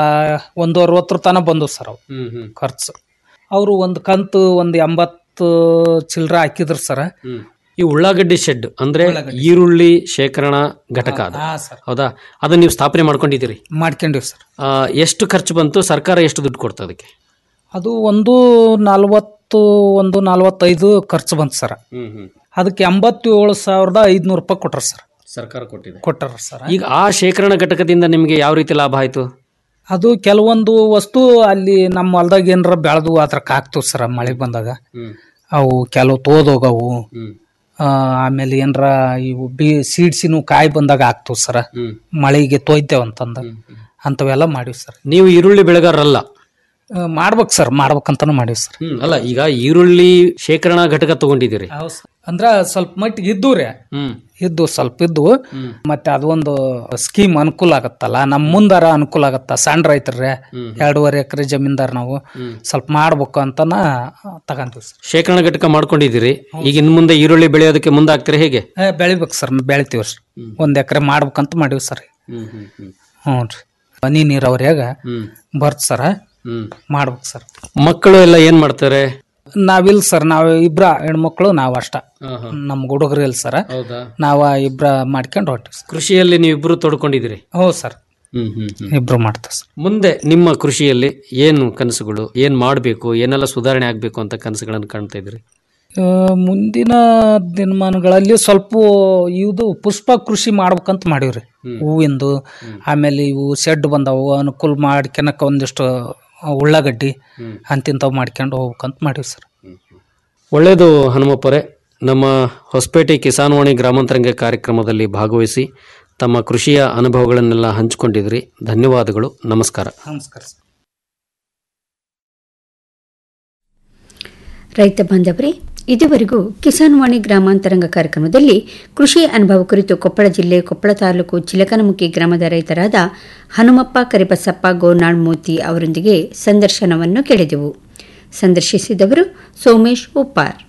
ಒಂದು ಅರವತ್ತರ ತನಕ ಬಂದವು ಸರ್ ಅವು ಹ್ಮ್ ಹ್ಮ್ ಖರ್ಚು ಅವರು ಒಂದು ಕಂತು ಒಂದು ಎಂಬತ್ತು ಚಿಲ್ಲರ ಹಾಕಿದ್ರು ಸರ್ ಹ್ಮ್. ಈ ಉಳ್ಳಾಗಡ್ಡಿ ಶೆಡ್ ಅಂದ್ರೆ ಈರುಳ್ಳಿ ಶೇಖರಣಾ ಘಟಕ ಅದು ಹಾ, ಸರ್. ಹೌದಾ ಅದನ್ನ ನೀವು ಸ್ಥಾಪನೆ ಮಾಡ್ಕೊಂಡಿದ್ದೀರಿ ಮಾಡ್ಕೊಂಡಿವಿ ಸರ್ ಆ, ಎಷ್ಟು ಖರ್ಚು ಬಂತು ಸರ್ಕಾರ ಎಷ್ಟು ದುಡ್ಡು ಕೊಡ್ತದೆ ಅದಕ್ಕೆ ಅದು ಒಂದು ನಲ್ವತ್ತು ಒಂದು ನಲ್ವತ್ತೈದು ಖರ್ಚು ಬಂತು ಸರ್ ಹ್ಮ್ ಹ್ಮ್ ಅದಕ್ಕೆ ಎಂಬತ್ತೇಳು ಸಾವಿರದ ಐದುನೂರು ರೂಪಾಯಿ ಕೊಟ್ರ ಸರ್ ಸರ್ಕಾರ ಕೊಟ್ಟಿದೆ ಕೊಟ್ಟಾರ ಸರ್ ಈಗ ಆ ಶೇಖರಣಾ ಘಟಕದಿಂದ ನಿಮಗೆ ಯಾವ ರೀತಿ ಲಾಭ ಆಯ್ತು ಅದು ಕೆಲವೊಂದು ವಸ್ತು ಅಲ್ಲಿ ನಮ್ಮ ಹೊಲ್ದಾಗ ಏನಾರ ಬೆಳೆದು ಅದ್ರಕ್ಕೆ ಹಾಕ್ತಿವಿ ಸರ್ ಮಳೆ ಬಂದಾಗ ಹ್ಮ್. ಅವು ಕೆಲವು ತೋದೋಗವು ಹ್ಮ್. ಆ, ಆಮೇಲೆ ಏನಾರ ಇವು ಬಿ ಸೀಡ್ಸಿನೂ ಕಾಯಿ ಬಂದಾಗ ಹಾಕ್ತಿವಿ ಸರ್ ಹ್ಮ್. ಮಳೆಗೆ ತೊಯ್ತೇವೆ ಅಂತಂದ ಅಂಥವೆಲ್ಲ ಮಾಡಿವಿ ಸರ್ ನೀವು ಈರುಳ್ಳಿ ಬೆಳೆಗಾರರಲ್ಲ ಆ, ಮಾಡ್ಬೇಕು ಸರ್ ಮಾಡ್ಬೇಕಂತಾನು ಮಾಡಿವಿ ಸರ್ ಹ್ಮ್ ಅಲ್ಲ ಈಗ ಈರುಳ್ಳಿ ಶೇಖರಣಾ ಘಟಕ ತಗೊಂಡಿದ್ದೀರಿ ಅಂದ್ರ ಸ್ವಲ್ಪ ಮಟ್ಟಿಗೆ ಇದ್ದು ರೀ ಹ್ಮ್ ಇದ್ದು ಸ್ವಲ್ಪ ಇದ್ದು ಮತ್ತೆ ಅದೊಂದು ಸ್ಕೀಮ್ ಅನುಕೂಲ ಆಗತ್ತಲ್ಲ ನಮ್ಮ ಮುಂದಾರ ಅನುಕೂಲ ಆಗತ್ತ ಸಣ್ಣ ರೈತರ್ರೆ ಹ್ಮ್. ಎರಡೂವರೆ ಎಕರೆ ಜಮೀನ್ದಾರ್ ನಾವು ಹ್ಮ್. ಸ್ವಲ್ಪ ಮಾಡ್ಬೇಕು ಅಂತನ ತಗಂತೀವಿ ಸರ್ ಶೇಖರಣಾ ಘಟಕ ಮಾಡ್ಕೊಂಡಿದ್ದೀರಿ ಈಗ ಇನ್ ಮುಂದೆ ಈರುಳ್ಳಿ ಬೆಳೆಯೋದಕ್ಕೆ ಮುಂದಾಗ್ತೀರಾ ಹೇಗೆ ಏ, ಬೆಳಿಬೇಕು ಸರ್ ಬೆಳಿತೀವಿ ಸರ್ ಒಂದ್ ಎಕರೆ ಮಾಡ್ಬೇಕಂತ ಮಾಡೀವಿ ಸರ್ ಹ್ಮ್ ಹ್ಮ್ ಹ್ಮ್ ಹ್ಞೂ ರೀ ಹನಿ ನೀರಾವರಿಯಾಗ ಹ್ಮ್ ಬರ್ತ್ ಸರ ಹ್ಮ್ ಮಾಡ್ಬೇಕು ಸರ್ ಮಕ್ಕಳು ಎಲ್ಲ ಏನ್ ಮಾಡ್ತಾರೆ ನಾವಿಲ್ ಸರ್ ನಾವ್ ಇಬ್ರ ಹೆಣ್ಮಕ್ಳು ನಾವ್ ಅಷ್ಟ ಹಾ, ಹಾ. ನಮ್ ಹುಡುಗರು ಇಲ್ಲ ಸರ್ ಹೌದಾ ನಾವ ಇಬ್ರ ಮಾಡ್ಕೊಂಡು ಹೊಟ್ಟಿವಿ ಸರ್ ಕೃಷಿಯಲ್ಲಿ ನೀವಿಬ್ರು ತೊಡ್ಕೊಂಡಿದ್ದೀರಿ ಹ್ಞೂ ಸರ್ ಹ್ಮ್ ಹ್ಮ್ ಹ್ಮ್ ಇಬ್ರು ಮಾಡ್ತೀವಿ ಸರ್ ಮುಂದೆ ನಿಮ್ಮ ಕೃಷಿಯಲ್ಲಿ ಏನು ಕನಸುಗಳು ಏನ್ ಮಾಡಬೇಕು ಏನೆಲ್ಲ ಸುಧಾರಣೆ ಆಗ್ಬೇಕು ಅಂತ ಕನಸುಗಳನ್ನು ಕಾಣ್ತಾ ಇದ್ರಿ ಆ, ಮುಂದಿನ ದಿನಮಾನಗಳಲ್ಲಿ ಸ್ವಲ್ಪ ಇದು ಪುಷ್ಪ ಕೃಷಿ ಮಾಡ್ಬೇಕಂತ ಮಾಡೀವ್ರಿ ಹೂವಿಂದು ಆಮೇಲೆ ಇವು ಶೆಡ್ ಬಂದವು ಅನುಕೂಲ ಮಾಡ್ಕೊಳಕ ಒಂದಿಷ್ಟು ಉಳ್ಳಾಗಡ್ಡಿ ಅಂತಿಂತವು ಮಾಡ್ಕೊಂಡು ಹೋಗ್ಬೇಕಂತ ಮಾಡೀವಿ ಸರ್ ಒಳ್ಳೆಯದು ಹನುಮಪ್ಪರೇ ನಮ್ಮ ಹೊಸಪೇಟೆ ಕಿಸಾನ್ವಾಣಿ ಗ್ರಾಮಾಂತರಂಗ ಕಾರ್ಯಕ್ರಮದಲ್ಲಿ ಭಾಗವಹಿಸಿ ತಮ್ಮ ಕೃಷಿಯ ಅನುಭವಗಳನ್ನೆಲ್ಲ ಹಂಚಿಕೊಂಡಿದ್ರಿ ಧನ್ಯವಾದಗಳು ನಮಸ್ಕಾರ ನಮಸ್ಕಾರ ಸರ್ ರೈತ ಬಾಂಧವರೇ ಇದುವರೆಗೂ ಕಿಸಾನ್ ವಾಣಿ ಗ್ರಾಮಾಂತರಂಗ ಕಾರ್ಯಕ್ರಮದಲ್ಲಿ ಕೃಷಿ ಅನುಭವ ಕುರಿತು ಕೊಪ್ಪಳ ಜಿಲ್ಲೆ ಕೊಪ್ಪಳ ತಾಲೂಕು ಚಿಲಕನಮುಖಿ ಗ್ರಾಮದ ರೈತರಾದ ಹನುಮಪ್ಪ ಕರಿಬಸಪ್ಪ ಗೋನಾಳ್ ಮೂತಿ ಅವರೊಂದಿಗೆ ಸಂದರ್ಶನವನ್ನು ಕೇಳಿದೆವು ಸಂದರ್ಶಿಸಿದವರು ಸೋಮೇಶ್ ಉಪ್ಪಾರ್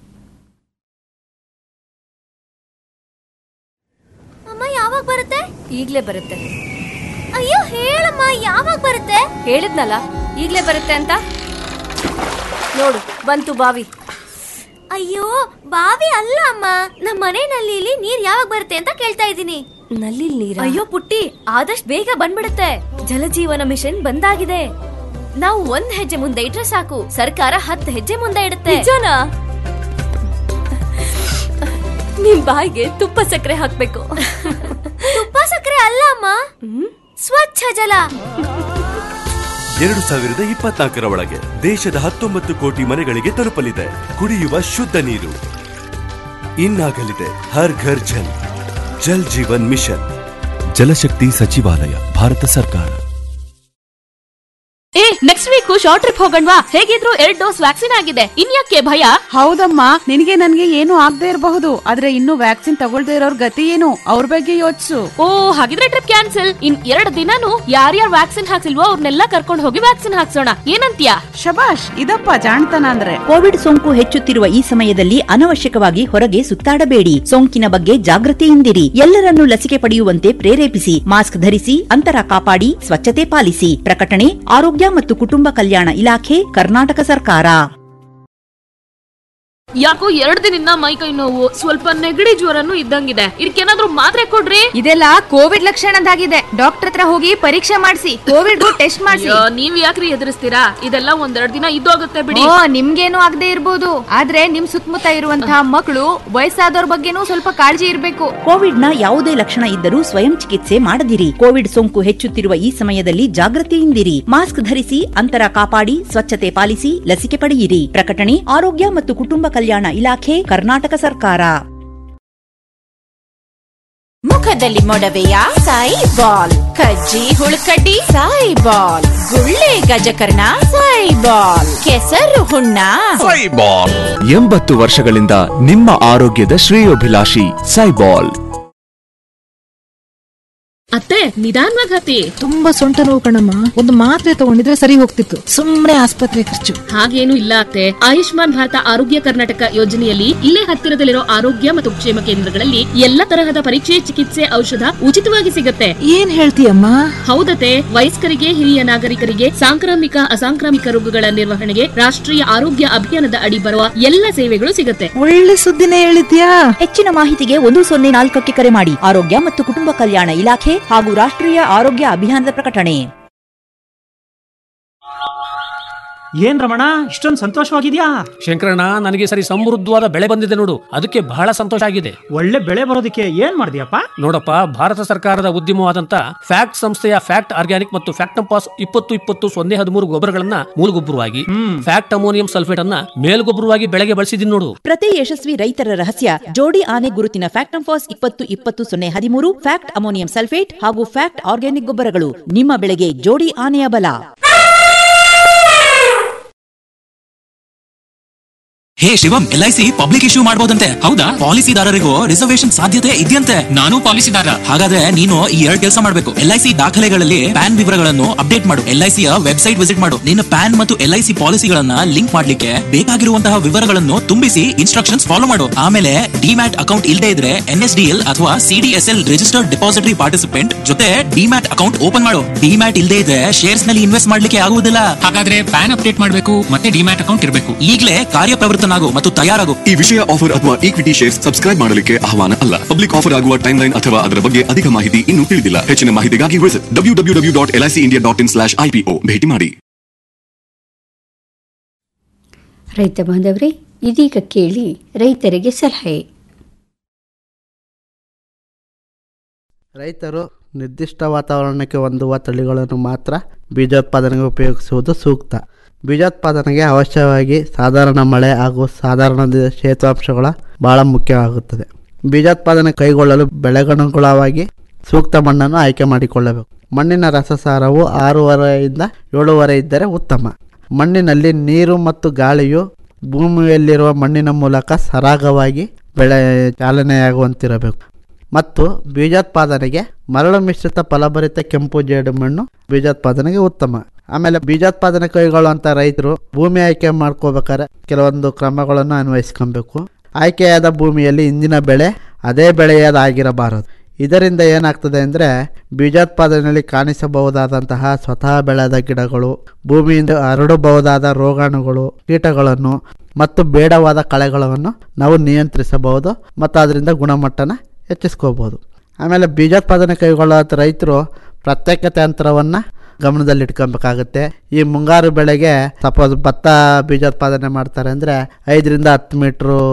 ಅಮ್ಮ ಯಾವಾಗ ಬರುತ್ತೆ ಈಗ್ಲೇ ಬರುತ್ತೆ ಅಯ್ಯೋ ಹೇಳಮ್ಮ ಯಾವಾಗ ಬರುತ್ತೆ ಹೇಳಿದ್ನಲ್ಲ ಈಗ್ಲೇ ಬರುತ್ತೆ ಅಂತ ನೋಡು ಬಂತು ಬಾವಿ ಅಯ್ಯೋ ಬಾವಿ ಅಲ್ಲ ಅಮ್ಮ ನಮ್ಮ ಮನೆ ನಲ್ಲಿಲಿ ನೀರ್ ಯಾವಾಗ ಬರುತ್ತೆ ಅಂತ ಕೇಳ್ತಾ ಇದ್ದೀನಿ ನಲ್ಲಿ ನೀರ ಅಯ್ಯೋ ಪುಟ್ಟಿ ಆದಷ್ಟು ಬೇಗ ಬಂದ್ಬಿಡುತ್ತೆ ಜಲಜೀವನ ಮಿಷನ್ ಬಂದಾಗಿದೆ ನಾವು ಒಂದ್ ಹೆಜ್ಜೆ ಮುಂದೆ ಇಟ್ರೆ ಸಾಕು ಸರ್ಕಾರ ಹತ್ತು ಹೆಜ್ಜೆ ಮುಂದೆ ಇಡುತ್ತೆ ನಿಜನಾ ನಿಮ್ ಬಾಯಿಗೆ ತುಪ್ಪ ಸಕ್ಕರೆ ಹಾಕ್ಬೇಕು ತುಪ್ಪ ಸಕ್ಕರೆ ಅಲ್ಲ ಅಮ್ಮ ಸ್ವಚ್ಛ ಜಲ ಎರಡು ಸಾವಿರದ ಇಪ್ಪತ್ನಾಲ್ಕರ ಒಳಗೆ ದೇಶದ ಹತ್ತೊಂಬತ್ತು ಕೋಟಿ ಮನೆಗಳಿಗೆ ತಲುಪಲಿದೆ ಕುಡಿಯುವ ಶುದ್ಧ ನೀರು ಇನ್ನಾಗಲಿದೆ ಹರ್ ಘರ್ ಜಲ್ ಜಲ್ ಜೀವನ್ ಮಿಷನ್ ಜಲಶಕ್ತಿ ಸಚಿವಾಲಯ ಭಾರತ ಸರ್ಕಾರ ಏ ನೆಕ್ಸ್ಟ್ ವೀಕ್ ಶಾರ್ಟ್ ಟ್ರಿಪ್ ಹೋಗಣ್ವಾ ಹೇಗಿದ್ರು ಎರಡ್ ಡೋಸ್ ವ್ಯಾಕ್ಸಿನ್ ಆಗಿದೆ ಇನ್ಯಾಕೆ ಭಯ ಹೌದಮ್ಮ ನಿನಗೆ ನನ್ಗೆ ಏನು ಆಗದೆ ಇರಬಹುದು ಆದ್ರೆ ಇನ್ನು ವ್ಯಾಕ್ಸಿನ್ ತಗೊಳ್ದೇ ಇರೋರ್ ಗತಿ ಏನು ಅವ್ರ ಬಗ್ಗೆ ಯೋಚಿಸು ಓ ಹಾಗಿದ್ರೆ ಟ್ರಿಪ್ ಕ್ಯಾನ್ಸಲ್ ಇನ್ ಎರಡು ದಿನಾನು ಯಾರ್ಯಾರು ವ್ಯಾಕ್ಸಿನ್ ಹಾಕ್ಸಿಲ್ವೋ ಅವ್ರನ್ನೆಲ್ಲ ಕರ್ಕೊಂಡು ಹೋಗಿ ವ್ಯಾಕ್ಸಿನ್ ಹಾಕ್ಸೋಣ ಏನಂತೀಯ ಶಬಾಷ್ ಇದಪ್ಪ ಜಾಣ್ತನ ಅಂದ್ರೆ ಕೋವಿಡ್ ಸೋಂಕು ಹೆಚ್ಚುತ್ತಿರುವ ಈ ಸಮಯದಲ್ಲಿ ಅನವಶ್ಯಕವಾಗಿ ಹೊರಗೆ ಸುತ್ತಾಡಬೇಡಿ ಸೋಂಕಿನ ಬಗ್ಗೆ ಜಾಗೃತಿಯಿಂದಿರಿ ಎಲ್ಲರನ್ನೂ ಲಸಿಕೆ ಪಡೆಯುವಂತೆ ಪ್ರೇರೇಪಿಸಿ ಮಾಸ್ಕ್ ಧರಿಸಿ ಅಂತರ ಕಾಪಾಡಿ ಸ್ವಚ್ಛತೆ ಪಾಲಿಸಿ ಪ್ರಕಟಣೆ ಆರೋಗ್ಯ ಮತ್ತು ಕುಟುಂಬ ಕಲ್ಯಾಣ ಇಲಾಖೆ ಕರ್ನಾಟಕ ಸರ್ಕಾರ ಯಾಕೋ ಎರಡ್ ದಿನದಿಂದ ಮೈ ಕೈ ನೋವು ಸ್ವಲ್ಪ ನೆಗಡಿ ಜ್ವರನು ಇದ್ದಂಗಿದೆ ಇದಕ್ಕೇನಾದ್ರೂ ಮಾತ್ರೆ ಕೊಡ್ರಿ ಇದೆಲ್ಲ ಕೋವಿಡ್ ಲಕ್ಷಣದಾಗಿದೆ ಡಾಕ್ಟರ್ ಹತ್ರ ಹೋಗಿ ಪರೀಕ್ಷೆ ಮಾಡಿಸಿ ಕೋವಿಡ್ ಟೆಸ್ಟ್ ಮಾಡಿಸಿ ಅಯ್ಯೋ, ನೀವ್ ಯಾಕ್ರಿ ಎದುರಿಸ್ತೀರಾ ಇದೆಲ್ಲ ಒಂದೆರಡ್ ದಿನ ಇದ್ದೋಗುತ್ತೆ ಬಿಡಿ ಓ ನಿಮ್ಗೇನು ಆಗದೆ ಇರ್ಬೋದು ಆದ್ರೆ ನಿಮ್ ಸುತ್ತಮುತ್ತ ಇರುವಂತಹ ಮಕ್ಕಳು ವಯಸ್ಸಾದವ್ರ ಬಗ್ಗೆನೂ ಸ್ವಲ್ಪ ಕಾಳಜಿ ಇರ್ಬೇಕು ಕೋವಿಡ್ನ ಯಾವುದೇ ಲಕ್ಷಣ ಇದ್ದರೂ ಸ್ವಯಂ ಚಿಕಿತ್ಸೆ ಮಾಡದಿರಿ ಕೋವಿಡ್ ಸೋಂಕು ಹೆಚ್ಚುತ್ತಿರುವ ಈ ಸಮಯದಲ್ಲಿ ಜಾಗೃತಿಯಿಂದಿರಿ ಮಾಸ್ಕ್ ಧರಿಸಿ ಅಂತರ ಕಾಪಾಡಿ ಸ್ವಚ್ಛತೆ ಪಾಲಿಸಿ ಲಸಿಕೆ ಪಡೆಯಿರಿ ಪ್ರಕಟಣೆ ಆರೋಗ್ಯ ಮತ್ತು ಕುಟುಂಬ ಕಲ್ಯಾಣ ಇಲಾಖೆ ಕರ್ನಾಟಕ ಸರ್ಕಾರ ಮುಖದಲ್ಲಿ ಮೊಡವೆಯ ಸಾಯಿ ಬಾಲ್ ಕಜ್ಜಿ ಹುಳುಕಡ್ಡಿ ಸಾಯಿ ಬಾಲ್ ಗುಳ್ಳೆ ಗಜಕರ್ಣ ಸಾಯಿ ಬಾಲ್ ಕೆಸರು ಹುಣ್ಣ ಸೈಬಾಲ್ ಎಂಬತ್ತು ವರ್ಷಗಳಿಂದ ನಿಮ್ಮ ಆರೋಗ್ಯದ ಶ್ರೇಯೋಭಿಲಾಷಿ ಸೈಬಾಲ್ ಅತ್ತೆ ನಿಧಾನವಾಗಿ ಹತ್ತಿ ತುಂಬಾ ಸೊಂಟ ನೋವು ಕಣಮ್ಮ ಒಂದು ಮಾತ್ರೆ ತಗೊಂಡಿದ್ರೆ ಸರಿ ಹೋಗ್ತಿತ್ತು ಸುಮ್ನೆ ಆಸ್ಪತ್ರೆ ಖರ್ಚು ಹಾಗೇನು ಇಲ್ಲ ಅತ್ತೆ ಆಯುಷ್ಮಾನ್ ಭಾರತ ಆರೋಗ್ಯ ಕರ್ನಾಟಕ ಯೋಜನೆಯಲ್ಲಿ ಇಲ್ಲೇ ಹತ್ತಿರದಲ್ಲಿರೋ ಆರೋಗ್ಯ ಮತ್ತು ಕ್ಷೇಮ ಕೇಂದ್ರಗಳಲ್ಲಿ ಎಲ್ಲ ತರಹದ ಪರೀಕ್ಷೆ ಚಿಕಿತ್ಸೆ ಔಷಧ ಉಚಿತವಾಗಿ ಸಿಗುತ್ತೆ ಏನ್ ಹೇಳ್ತೀಯಮ್ಮ ಹೌದತೆ ವಯಸ್ಕರಿಗೆ ಹಿರಿಯ ನಾಗರಿಕರಿಗೆ ಸಾಂಕ್ರಾಮಿಕ ಅಸಾಂಕ್ರಾಮಿಕ ರೋಗಗಳ ನಿರ್ವಹಣೆಗೆ ರಾಷ್ಟ್ರೀಯ ಆರೋಗ್ಯ ಅಭಿಯಾನದ ಅಡಿ ಬರುವ ಎಲ್ಲ ಸೇವೆಗಳು ಸಿಗುತ್ತೆ ಒಳ್ಳೆ ಸುದ್ದಿನೇ ಹೇಳಿದ್ಯಾ ಹೆಚ್ಚಿನ ಮಾಹಿತಿಗೆ ಒಂದು ಸೊನ್ನೆ ನಾಲ್ಕಕ್ಕೆ ಕರೆ ಮಾಡಿ ಆರೋಗ್ಯ ಮತ್ತು ಕುಟುಂಬ ಕಲ್ಯಾಣ ಇಲಾಖೆ ಹಾಗೂ ರಾಷ್ಟ್ರೀಯ ಆರೋಗ್ಯ ಅಭಿಯಾನದ ಪ್ರಕಟಣೆ ಏನ್ ರಮಣ ಇಷ್ಟೊಂದು ಸಂತೋಷವಾಗಿದ್ಯಾ ಶಂಕರಣ್ಣ ನನಗೆ ಸರಿ ಸಮೃದ್ಧವಾದ ಬೆಳೆ ಬಂದಿದೆ ನೋಡು ಅದಕ್ಕೆ ಬಹಳ ಸಂತೋಷ ಆಗಿದೆ ಒಳ್ಳೆ ಬೆಳೆ ಬರೋದಕ್ಕೆ ಏನ್ ಮಾಡಿದ್ಯಪ್ಪ ನೋಡಪ್ಪ ಭಾರತ ಸರ್ಕಾರದ ಉದ್ಯಮವಾದಂತ ಫ್ಯಾಕ್ಟ್ ಸಂಸ್ಥೆಯ ಫ್ಯಾಕ್ಟ್ ಆರ್ಗ್ಯಾನಿಕ್ ಮತ್ತು ಫ್ಯಾಕ್ಟಂಪಾಸ್ ಇಪ್ಪತ್ತು ಇಪ್ಪತ್ತು ಸೊನ್ನೆ ಹದಿಮೂರು ಗೊಬ್ಬರಗಳನ್ನ ಮೂಲಗೊಬ್ಬರವಾಗಿ ಫ್ಯಾಕ್ಟ್ ಅಮೋನಿಯಂ ಸಲ್ಫೇಟ್ ಅನ್ನ ಮೇಲ್ಗೊಬ್ಬರವಾಗಿ ಬೆಳೆಗೆ ಬಳಸಿದೀನಿ ನೋಡು ಪ್ರತಿ ಯಶಸ್ವಿ ರೈತರ ರಹಸ್ಯ ಜೋಡಿ ಆನೆ ಗುರುತಿನ ಫ್ಯಾಕ್ಟಂಫಾಸ್ ಇಪ್ಪತ್ತು ಇಪ್ಪತ್ತು ಸೊನ್ನೆ ಹದಿಮೂರು ಫ್ಯಾಕ್ಟ್ ಅಮೋನಿಯಂ ಸಲ್ಫೇಟ್ ಹಾಗೂ ಫ್ಯಾಕ್ಟ್ ಆರ್ಗ್ಯಾನಿಕ್ ಗೊಬ್ಬರಗಳು ನಿಮ್ಮ ಬೆಳೆಗೆ ಜೋಡಿ ಆನೆಯ ಬಲ hey Shivam L I C public issue ಮಾಡಬಹುದಂತೆ ಹೌದಾ ಪಾಲಿಸಿದಾರರಿಗೂ ರಿಸರ್ವೇಶನ್ ಸಾಧ್ಯತೆ ಇದೆಯಂತೆ ನಾನು ಪಾಲಿಸಿದಾರ ಹಾಗಾದ್ರೆ ನೀನು ಈ ಎರಡು ಕೆಲಸ ಮಾಡಬೇಕು ಎಲ್ ಐ ಸಿ ದಾಖಲೆಗಳಲ್ಲಿ ಪ್ಯಾನ್ ವಿವರಗಳನ್ನು ಅಪ್ಡೇಟ್ ಮಾಡು ಎಲ್ ಐ ಸಿಯ ವೆಬ್ಸೈಟ್ ವಿಸಿಟ್ ಮಾಡು ನಿನ್ನ ಪ್ಯಾನ್ ಮತ್ತು ಎಲ್ ಐ ಸಿ ಪಾಲಿಸಿಗಳನ್ನ ಲಿಂಕ್ ಮಾಡ್ಲಿಕ್ಕೆ ಬೇಕಾಗಿರುವಂತಹ ವಿವರಗಳನ್ನು ತುಂಬಿಸಿ ಇನ್ಸ್ಟ್ರಕ್ಷನ್ಸ್ ಫಾಲೋ ಮಾಡು ಆಮೇಲೆ ಡಿಮ್ಯಾಟ್ ಅಕೌಂಟ್ ಇಲ್ಲದೆ ಇದ್ರೆ ಎನ್ ಎಸ್ ಡಿ ಎಲ್ ಅಥವಾ CDS L registered depository participant ಜೊತೆ ಡಿಮ್ಯಾಟ್ ಅಕೌಂಟ್ ಓಪನ್ ಮಾಡು ಡಿಮ್ಯಾಟ್ ಇಲ್ಲದೆ ಇದ್ರೆ ಶೇರ್ಸ್ ನಲ್ಲಿ ಇನ್ವೆಸ್ಟ್ ಮಾಡ್ಲಿಕ್ಕೆ ಆಗುವುದಿಲ್ಲ ಹಾಗಾದ್ರೆ ಪ್ಯಾನ್ ಅಪ್ಡೇಟ್ ಮಾಡಬೇಕು ಮತ್ತೆ ಡಿಮ್ಯಾಟ್ ಅಕೌಂಟ್ ಇರಬೇಕು ಈಗಲೇ ಕಾರ್ಯಪ್ರವೃತ್ತನಾಗು ಮತ್ತು ತಯಾರಾಗು ಈ ವಿಷಯ ಆಫರ್ ಅಥವಾ ಈಕ್ವಿಟಿ ಶೇರ್ಸ್ ಸಬ್ಸ್ಕ್ರೈಬ್ ಮಾಡಲಿಕ್ಕೆ ಆಹ್ವಾನ ಅಲ್ಲ ಪಬ್ಲಿಕ್ ಆಫರ್ ಆಗುವ ಟೈಮ್ ಲೈನ್ ಅಥವಾ ಅದರ ಬಗ್ಗೆ ಅಧಿಕ ಮಾಹಿತಿ ಇನ್ನೂ ತಿಳಿದಿಲ್ಲ ಹೆಚ್ಚಿನ ಮಾಹಿತಿಗಾಗಿ visit W W W dot L IC India dot in slash IPO ಭೇಟಿ ಮಾಡಿ ರೈತ ಬಾಂಧವರೇ ಇದೀಗ ಕೇಳಿ ರೈತರಿಗೆ ಸಲಹೆ ರೈತರು ನಿರ್ದಿಷ್ಟ ವಾತಾವರಣಕ್ಕೆ ಹೊಂದುವ ತಳಿಗಳನ್ನು ಮಾತ್ರ ಬೀಜೋತ್ಪಾದನೆಗೆ ಉಪಯೋಗಿಸುವುದು ಸೂಕ್ತ ಬೀಜೋತ್ಪಾದನೆಗೆ ಅವಶ್ಯವಾಗಿ ಸಾಧಾರಣ ಮಳೆ ಹಾಗೂ ಸಾಧಾರಣ ದಿ- ಶೀತಾಂಶಗಳ ಬಹಳ ಮುಖ್ಯವಾಗುತ್ತದೆ ಬೀಜೋತ್ಪಾದನೆ ಕೈಗೊಳ್ಳಲು ಬೆಳೆಗನುಗುಣವಾಗಿ ಸೂಕ್ತ ಮಣ್ಣನ್ನು ಆಯ್ಕೆ ಮಾಡಿಕೊಳ್ಳಬೇಕು ಮಣ್ಣಿನ ರಸಸಾರವು ಆರೂವರೆಯಿಂದ ಏಳುವರೆ ಇದ್ದರೆ ಉತ್ತಮ ಮಣ್ಣಿನಲ್ಲಿ ನೀರು ಮತ್ತು ಗಾಳಿಯು ಭೂಮಿಯಲ್ಲಿರುವ ಮಣ್ಣಿನ ಮೂಲಕ ಸರಾಗವಾಗಿ ಬೆಳೆ ಚಾಲನೆಯಾಗುವಂತಿರಬೇಕು ಮತ್ತು ಬೀಜೋತ್ಪಾದನೆಗೆ ಮರಳು ಮಿಶ್ರಿತ ಫಲಭರಿತ ಕೆಂಪು ಜೇಡು ಮಣ್ಣು ಬೀಜೋತ್ಪಾದನೆಗೆ ಉತ್ತಮ ಆಮೇಲೆ ಬೀಜೋತ್ಪಾದನೆ ಕೈಗೊಳ್ಳುವಂಥ ರೈತರು ಭೂಮಿ ಆಯ್ಕೆ ಮಾಡ್ಕೋಬೇಕಾದ್ರೆ ಕೆಲವೊಂದು ಕ್ರಮಗಳನ್ನು ಅನ್ವಯಿಸ್ಕೊಬೇಕು ಆಯ್ಕೆಯಾದ ಭೂಮಿಯಲ್ಲಿ ಇಂದಿನ ಬೆಳೆ ಅದೇ ಬೆಳೆಯದಾಗಿರಬಾರದು ಇದರಿಂದ ಏನಾಗ್ತದೆ ಅಂದರೆ ಬೀಜೋತ್ಪಾದನೆಯಲ್ಲಿ ಕಾಣಿಸಬಹುದಾದಂತಹ ಸ್ವತಃ ಬೆಳೆದ ಗಿಡಗಳು ಭೂಮಿಯಿಂದ ಹರಡಬಹುದಾದ ರೋಗಾಣುಗಳು ಕೀಟಗಳನ್ನು ಮತ್ತು ಬೇಡವಾದ ಕಳೆಗಳನ್ನು ನಾವು ನಿಯಂತ್ರಿಸಬಹುದು ಮತ್ತು ಅದರಿಂದ ಗುಣಮಟ್ಟನ ಹೆಚ್ಚಿಸ್ಕೋಬೋದು ಆಮೇಲೆ ಬೀಜೋತ್ಪಾದನೆ ಕೈಗೊಳ್ಳೋ ರೈತರು ಪ್ರತ್ಯೇಕತೆ ಅಂತರವನ್ನು ಗಮನದಲ್ಲಿಟ್ಕೊಬೇಕಾಗುತ್ತೆ ಈ ಮುಂಗಾರು ಬೆಳೆಗೆ ಸಪೋಸ್ ಭತ್ತ ಬೀಜೋತ್ಪಾದನೆ ಮಾಡ್ತಾರೆ ಅಂದರೆ ಐದರಿಂದ ಹತ್ತು ಮೀಟ್ರು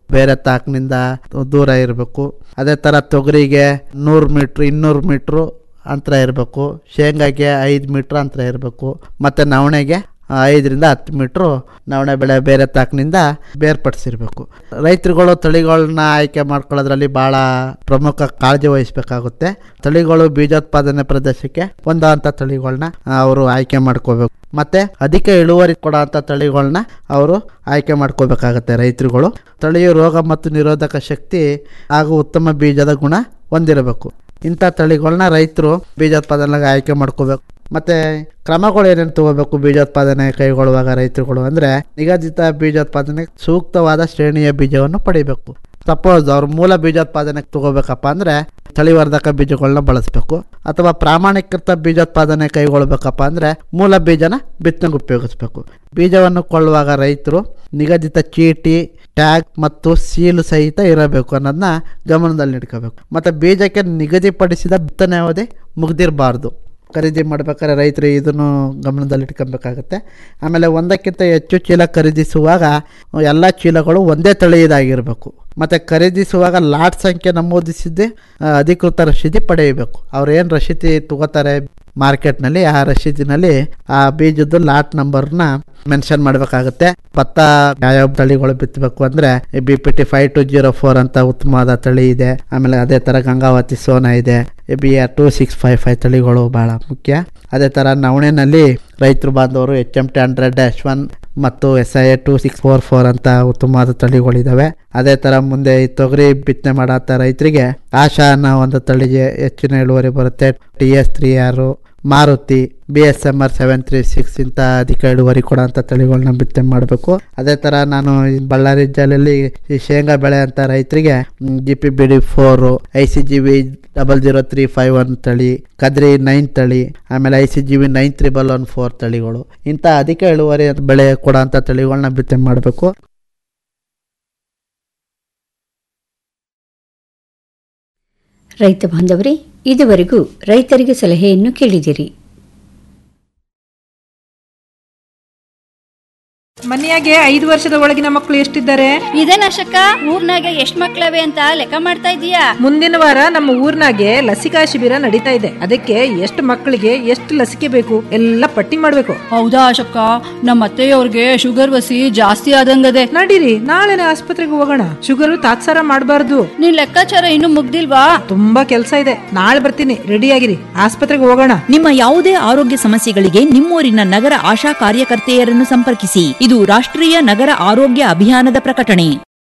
ಬೇರೆ ತಾಕ್ನಿಂದ ದೂರ ಇರಬೇಕು ಅದೇ ಥರ ತೊಗರಿಗೆ ನೂರು ಮೀಟ್ರ್ ಇನ್ನೂರು ಮೀಟ್ರು ಅಂತರ ಇರಬೇಕು ಶೇಂಗಾಗೆ ಐದು ಮೀಟ್ರ್ ಅಂತರ ಇರಬೇಕು ಮತ್ತು ನವಣೆಗೆ ಆ, ಐದರಿಂದ ಹತ್ತು ಮೀಟ್ರು ನವಣೆ ಬೆಳೆ ಬೇರೆ ತಾಕ್ನಿಂದ ಬೇರ್ಪಡಿಸಿರ್ಬೇಕು ರೈತರುಗಳು ತಳಿಗಳನ್ನ ಆಯ್ಕೆ ಮಾಡ್ಕೊಳ್ಳೋದ್ರಲ್ಲಿ ಭಾಳ ಪ್ರಮುಖ ಕಾಳಜಿ ವಹಿಸಬೇಕಾಗುತ್ತೆ ತಳಿಗಳು ಬೀಜೋತ್ಪಾದನೆ ಪ್ರದೇಶಕ್ಕೆ ಹೊಂದುವಂಥ ತಳಿಗಳನ್ನ ಅವರು ಆಯ್ಕೆ ಮಾಡ್ಕೋಬೇಕು ಮತ್ತೆ ಅಧಿಕ ಇಳುವರಿ ಕೊಡೋಂಥ ತಳಿಗಳನ್ನ ಅವರು ಆಯ್ಕೆ ಮಾಡ್ಕೋಬೇಕಾಗತ್ತೆ ರೈತರುಗಳು ತಳಿಯು ರೋಗ ಮತ್ತು ನಿರೋಧಕ ಶಕ್ತಿ ಹಾಗೂ ಉತ್ತಮ ಬೀಜದ ಗುಣ ಹೊಂದಿರಬೇಕು ಇಂಥ ತಳಿಗಳನ್ನ ರೈತರು ಬೀಜೋತ್ಪಾದನೆಗೆ ಆಯ್ಕೆ ಮಾಡ್ಕೋಬೇಕು ಮತ್ತೆ ಕ್ರಮಗಳು ಏನೇನು ತಗೋಬೇಕು ಬೀಜೋತ್ಪಾದನೆ ಕೈಗೊಳ್ಳುವಾಗ ರೈತರುಗಳು ಅಂದ್ರೆ ನಿಗದಿತ ಬೀಜೋತ್ಪಾದನೆ ಸೂಕ್ತವಾದ ಶ್ರೇಣಿಯ ಬೀಜವನ್ನು ಪಡಿಬೇಕು ಸಪೋಸ್ ಅವ್ರ ಮೂಲ ಬೀಜೋತ್ಪಾದನೆಗೆ ತಗೋಬೇಕಪ್ಪ ಅಂದ್ರೆ ತಳಿವರ್ಧಕ ಬೀಜಗಳನ್ನ ಬಳಸಬೇಕು ಅಥವಾ ಪ್ರಾಮಾಣೀಕೃತ ಬೀಜೋತ್ಪಾದನೆ ಕೈಗೊಳ್ಬೇಕಪ್ಪ ಅಂದ್ರೆ ಮೂಲ ಬೀಜನ ಬಿತ್ತನೆಗೆ ಉಪಯೋಗಿಸ್ಬೇಕು ಬೀಜವನ್ನು ಕೊಳ್ಳುವಾಗ ರೈತರು ನಿಗದಿತ ಚೀಟಿ ಟ್ಯಾಗ್ ಮತ್ತು ಸೀಲು ಸಹಿತ ಇರಬೇಕು ಅನ್ನೋದನ್ನ ಗಮನದಲ್ಲಿ ಇಟ್ಕೋಬೇಕು ಮತ್ತು ಬೀಜಕ್ಕೆ ನಿಗದಿಪಡಿಸಿದ ಬಿತ್ತನೆ ಅವಧಿ ಮುಗ್ದಿರಬಾರ್ದು ಖರೀದಿ ಮಾಡ್ಬೇಕಾದ್ರೆ ರೈತರು ಇದನ್ನು ಗಮನದಲ್ಲಿ ಇಟ್ಕೊಬೇಕಾಗತ್ತೆ ಆಮೇಲೆ ಒಂದಕ್ಕಿಂತ ಹೆಚ್ಚು ಚೀಲ ಖರೀದಿಸುವಾಗ ಎಲ್ಲ ಚೀಲಗಳು ಒಂದೇ ತಳಿಯದಾಗಿರಬೇಕು ಮತ್ತು ಖರೀದಿಸುವಾಗ ಲಾಟ್ ಸಂಖ್ಯೆ ನಮೂದಿಸಿದ್ದೇ ಆ, ಅಧಿಕೃತ ರಶೀದಿ ಪಡೆಯಬೇಕು ಅವ್ರು ಏನು ರಶೀದಿ ತಗೋತಾರೆ ಮಾರ್ಕೆಟ್ನಲ್ಲಿ ಆ ರಶೀದಿನಲ್ಲಿ ಆ ಬೀಜದ್ದು ಲಾಟ್ ನಂಬರ್ನ ಮೆನ್ಷನ್ ಮಾಡಬೇಕಾಗುತ್ತೆ ಭತ್ತ ಯಾವ್ಯಾವ ತಳಿಗಳು ಬಿತ್ತಬೇಕು ಅಂದ್ರೆ B P T five two zero four ಅಂತ ಉತ್ತಮವಾದ ತಳಿ ಇದೆ ಆಮೇಲೆ ಅದೇ ತರ ಗಂಗಾವತಿ ಸೋನಾ ಇದೆ B R two six five five ತಳಿಗಳು ಬಹಳ ಮುಖ್ಯ ಅದೇ ತರ ನವಣೆನಲ್ಲಿ ರೈತರು ಬಾಂಧವರು H M T hundred dash one ಮತ್ತು S I A two six four four ಅಂತ ಉತ್ತಮವಾದ ತಳಿಗಳಿದಾವೆ ಅದೇ ತರ ಮುಂದೆ ಈ ತೊಗರಿ ಬಿತ್ತನೆ ಮಾಡತ್ತ ರೈತರಿಗೆ ಆಶಾ ಅನ್ನೋ ಒಂದು ತಳಿಗೆ ಹೆಚ್ಚಿನ ಇಳುವರಿ ಬರುತ್ತೆ ಟಿ ಎಸ್ ತ್ರೀ ಆರು Maruti B S M R seven three six ಇಂಥ ಅಧಿಕ ಇಳುವರಿ ಕೊಡೋಂಥ ತಳಿಗಳನ್ನ ಬಿತ್ತನೆ ಮಾಡಬೇಕು ಅದೇ ಥರ ನಾನು ಈ ಬಳ್ಳಾರಿ ಜಿಲ್ಲೆಯಲ್ಲಿ ಈ ಶೇಂಗಾ ಬೆಳೆ ಅಂತ ರೈತರಿಗೆ G P B D four I C G V double zero three five one ತಳಿ ಕದ್ರಿ ನೈನ್ ತಳಿ ಆಮೇಲೆ I C G V nine triple one four ತಳಿಗಳು ಇಂಥ ಅಧಿಕ ಇಳುವರಿ ಬೆಳೆ ಕೊಡೋಂಥ ತಳಿಗಳನ್ನ ಬಿತ್ತನೆ ಮಾಡಬೇಕು ರೈತ ಬಾಂಧವರೇ ಇದುವರೆಗೂ ರೈತರಿಗೆ ಸಲಹೆಯನ್ನು ಕೇಳಿದಿರಿ ಮನೆಯಾಗೆ ಐದು ವರ್ಷದ ಒಳಗಿನ ಮಕ್ಕಳು ಎಷ್ಟಿದ್ದಾರೆ ಇದೇನಶಕ ಊರ್ನಾಗ ಎಷ್ಟ್ ಮಕ್ಳವೆ ಅಂತ ಲೆಕ್ಕ ಮಾಡ್ತಾ ಇದೀಯಾ ಮುಂದಿನ ವಾರ ನಮ್ಮ ಊರ್ನಾಗೆ ಲಸಿಕಾ ಶಿಬಿರ ನಡೀತಾ ಇದೆ ಅದಕ್ಕೆ ಎಷ್ಟು ಮಕ್ಕಳಿಗೆ ಎಷ್ಟು ಲಸಿಕೆ ಬೇಕು ಎಲ್ಲ ಪಟ್ಟಿ ಮಾಡ್ಬೇಕು ಹೌದಾ ಅಶಕ್ಕ ನಮ್ಮ ಅತ್ತೆಯವ್ರಿಗೆ ಶುಗರ್ ವಸಿ ಜಾಸ್ತಿ ಆದಂಗದೆ ನಡೀರಿ ನಾಳೆನೆ ಆಸ್ಪತ್ರೆಗೆ ಹೋಗೋಣ ಶುಗರ್ ತಾತ್ಸಾರ ಮಾಡಬಾರ್ದು ನಿನ್ ಲೆಕ್ಕಾಚಾರ ಇನ್ನು ಮುಗ್ದಿಲ್ವಾ ತುಂಬಾ ಕೆಲಸ ಇದೆ ನಾಳೆ ಬರ್ತೀನಿ ರೆಡಿ ಆಗಿರಿ ಆಸ್ಪತ್ರೆಗೆ ಹೋಗೋಣ ನಿಮ್ಮ ಯಾವುದೇ ಆರೋಗ್ಯ ಸಮಸ್ಯೆಗಳಿಗೆ ನಿಮ್ಮೂರಿನ ನಗರ ಆಶಾ ಕಾರ್ಯಕರ್ತೆಯರನ್ನು ಸಂಪರ್ಕಿಸಿ ಇದು ರಾಷ್ಟ್ರೀಯ ನಗರ ಆರೋಗ್ಯ ಅಭಿಯಾನದ ಪ್ರಕಟಣೆ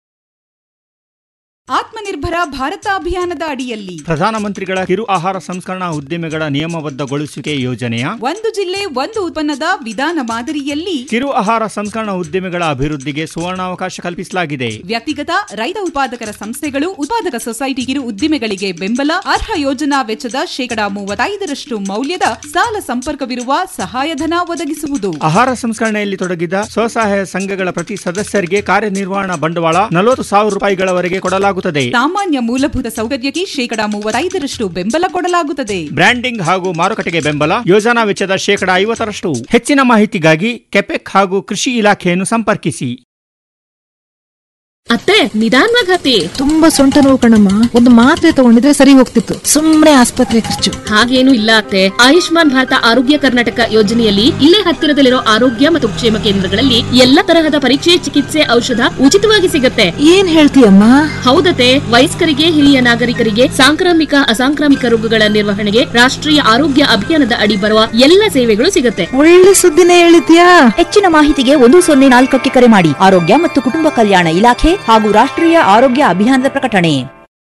ಆತ್ಮನಿರ್ಭರ ಭಾರತ ಅಭಿಯಾನದ ಅಡಿಯಲ್ಲಿ ಪ್ರಧಾನಮಂತ್ರಿಗಳ ಕಿರು ಆಹಾರ ಸಂಸ್ಕರಣಾ ಉದ್ದಿಮೆಗಳ ನಿಯಮಬದ್ಧಗೊಳಿಸುವಿಕೆ ಯೋಜನೆಯ ಒಂದು ಜಿಲ್ಲೆ ಒಂದು ಉತ್ಪನ್ನದ ವಿಧಾನ ಮಾದರಿಯಲ್ಲಿ ಕಿರು ಆಹಾರ ಸಂಸ್ಕರಣಾ ಉದ್ದಿಮೆಗಳ ಅಭಿವೃದ್ಧಿಗೆ ಸುವರ್ಣಾವಕಾಶ ಕಲ್ಪಿಸಲಾಗಿದೆ ವ್ಯಕ್ತಿಗತ ರೈತ ಉತ್ಪಾದಕರ ಸಂಸ್ಥೆಗಳು ಉತ್ಪಾದಕ ಸೊಸೈಟಿ ಕಿರು ಉದ್ದಿಮೆಗಳಿಗೆ ಬೆಂಬಲ ಅರ್ಹ ಯೋಜನಾ ವೆಚ್ಚದ ಶೇಕಡಾ ಮೂವತ್ತೈದರಷ್ಟು ಮೌಲ್ಯದ ಸಾಲ ಸಂಪರ್ಕವಿರುವ ಸಹಾಯಧನ ಒದಗಿಸುವುದು ಆಹಾರ ಸಂಸ್ಕರಣೆಯಲ್ಲಿ ತೊಡಗಿದ ಸ್ವಸಹಾಯ ಸಂಘಗಳ ಪ್ರತಿ ಸದಸ್ಯರಿಗೆ ಕಾರ್ಯನಿರ್ವಹಣಾ ಬಂಡವಾಳ ನಲವತ್ತು ಸಾವಿರ ರೂಪಾಯಿಗಳವರೆಗೆ ಕೊಡಲಾಗುತ್ತದೆ ಸಾಮಾನ್ಯ ಮೂಲಭೂತ ಸೌಕರ್ಯಕ್ಕೆ ಶೇಕಡಾ ಮೂವತ್ತೈದರಷ್ಟು ಬೆಂಬಲ ಕೊಡಲಾಗುತ್ತದೆ ಬ್ರ್ಯಾಂಡಿಂಗ್ ಹಾಗೂ ಮಾರುಕಟ್ಟೆಗೆ ಬೆಂಬಲ ಯೋಜನಾ ವೆಚ್ಚದ ಶೇಕಡಾ ಐವತ್ತರಷ್ಟು ಹೆಚ್ಚಿನ ಮಾಹಿತಿಗಾಗಿ ಕೆಪೆಕ್ ಹಾಗೂ ಕೃಷಿ ಇಲಾಖೆಯನ್ನು ಸಂಪರ್ಕಿಸಿ ಅತ್ತೆ ನಿಧಾನವಾಗಿ ಹತ್ತಿ ತುಂಬಾ ಸೊಂಟ ನೋವು ಕಣಮ್ಮ ಒಂದು ಮಾತ್ರೆ ತಗೊಂಡಿದ್ರೆ ಸರಿ ಹೋಗ್ತಿತ್ತು ಸುಮ್ನೆ ಆಸ್ಪತ್ರೆ ಖರ್ಚು ಹಾಗೇನು ಇಲ್ಲ ಅತ್ತೆ ಆಯುಷ್ಮಾನ್ ಭಾರತ ಆರೋಗ್ಯ ಕರ್ನಾಟಕ ಯೋಜನೆಯಲ್ಲಿ ಇಲ್ಲೇ ಹತ್ತಿರದಲ್ಲಿರೋ ಆರೋಗ್ಯ ಮತ್ತು ಕ್ಷೇಮ ಕೇಂದ್ರಗಳಲ್ಲಿ ಎಲ್ಲ ತರಹದ ಪರೀಕ್ಷೆ ಚಿಕಿತ್ಸೆ ಔಷಧ ಉಚಿತವಾಗಿ ಸಿಗತ್ತೆ ಏನ್ ಹೇಳ್ತೀಯಮ್ಮ ಹೌದತೆ ವಯಸ್ಕರಿಗೆ ಹಿರಿಯ ನಾಗರಿಕರಿಗೆ ಸಾಂಕ್ರಾಮಿಕ ಅಸಾಂಕ್ರಾಮಿಕ ರೋಗಗಳ ನಿರ್ವಹಣೆಗೆ ರಾಷ್ಟ್ರೀಯ ಆರೋಗ್ಯ ಅಭಿಯಾನದ ಅಡಿ ಬರುವ ಎಲ್ಲ ಸೇವೆಗಳು ಸಿಗತ್ತೆ ಒಳ್ಳೆ ಸುದ್ದಿನೇ ಹೇಳಿದ್ಯಾ ಹೆಚ್ಚಿನ ಮಾಹಿತಿಗೆ ಒಂದು ಸೊನ್ನೆ ನಾಲ್ಕಕ್ಕೆ ಕರೆ ಮಾಡಿ ಆರೋಗ್ಯ ಮತ್ತು ಕುಟುಂಬ ಕಲ್ಯಾಣ ಇಲಾಖೆ ಹಾಗೂ ರಾಷ್ಟ್ರೀಯ ಆರೋಗ್ಯ ಅಭಿಯಾನದ ಪ್ರಕಟಣೆ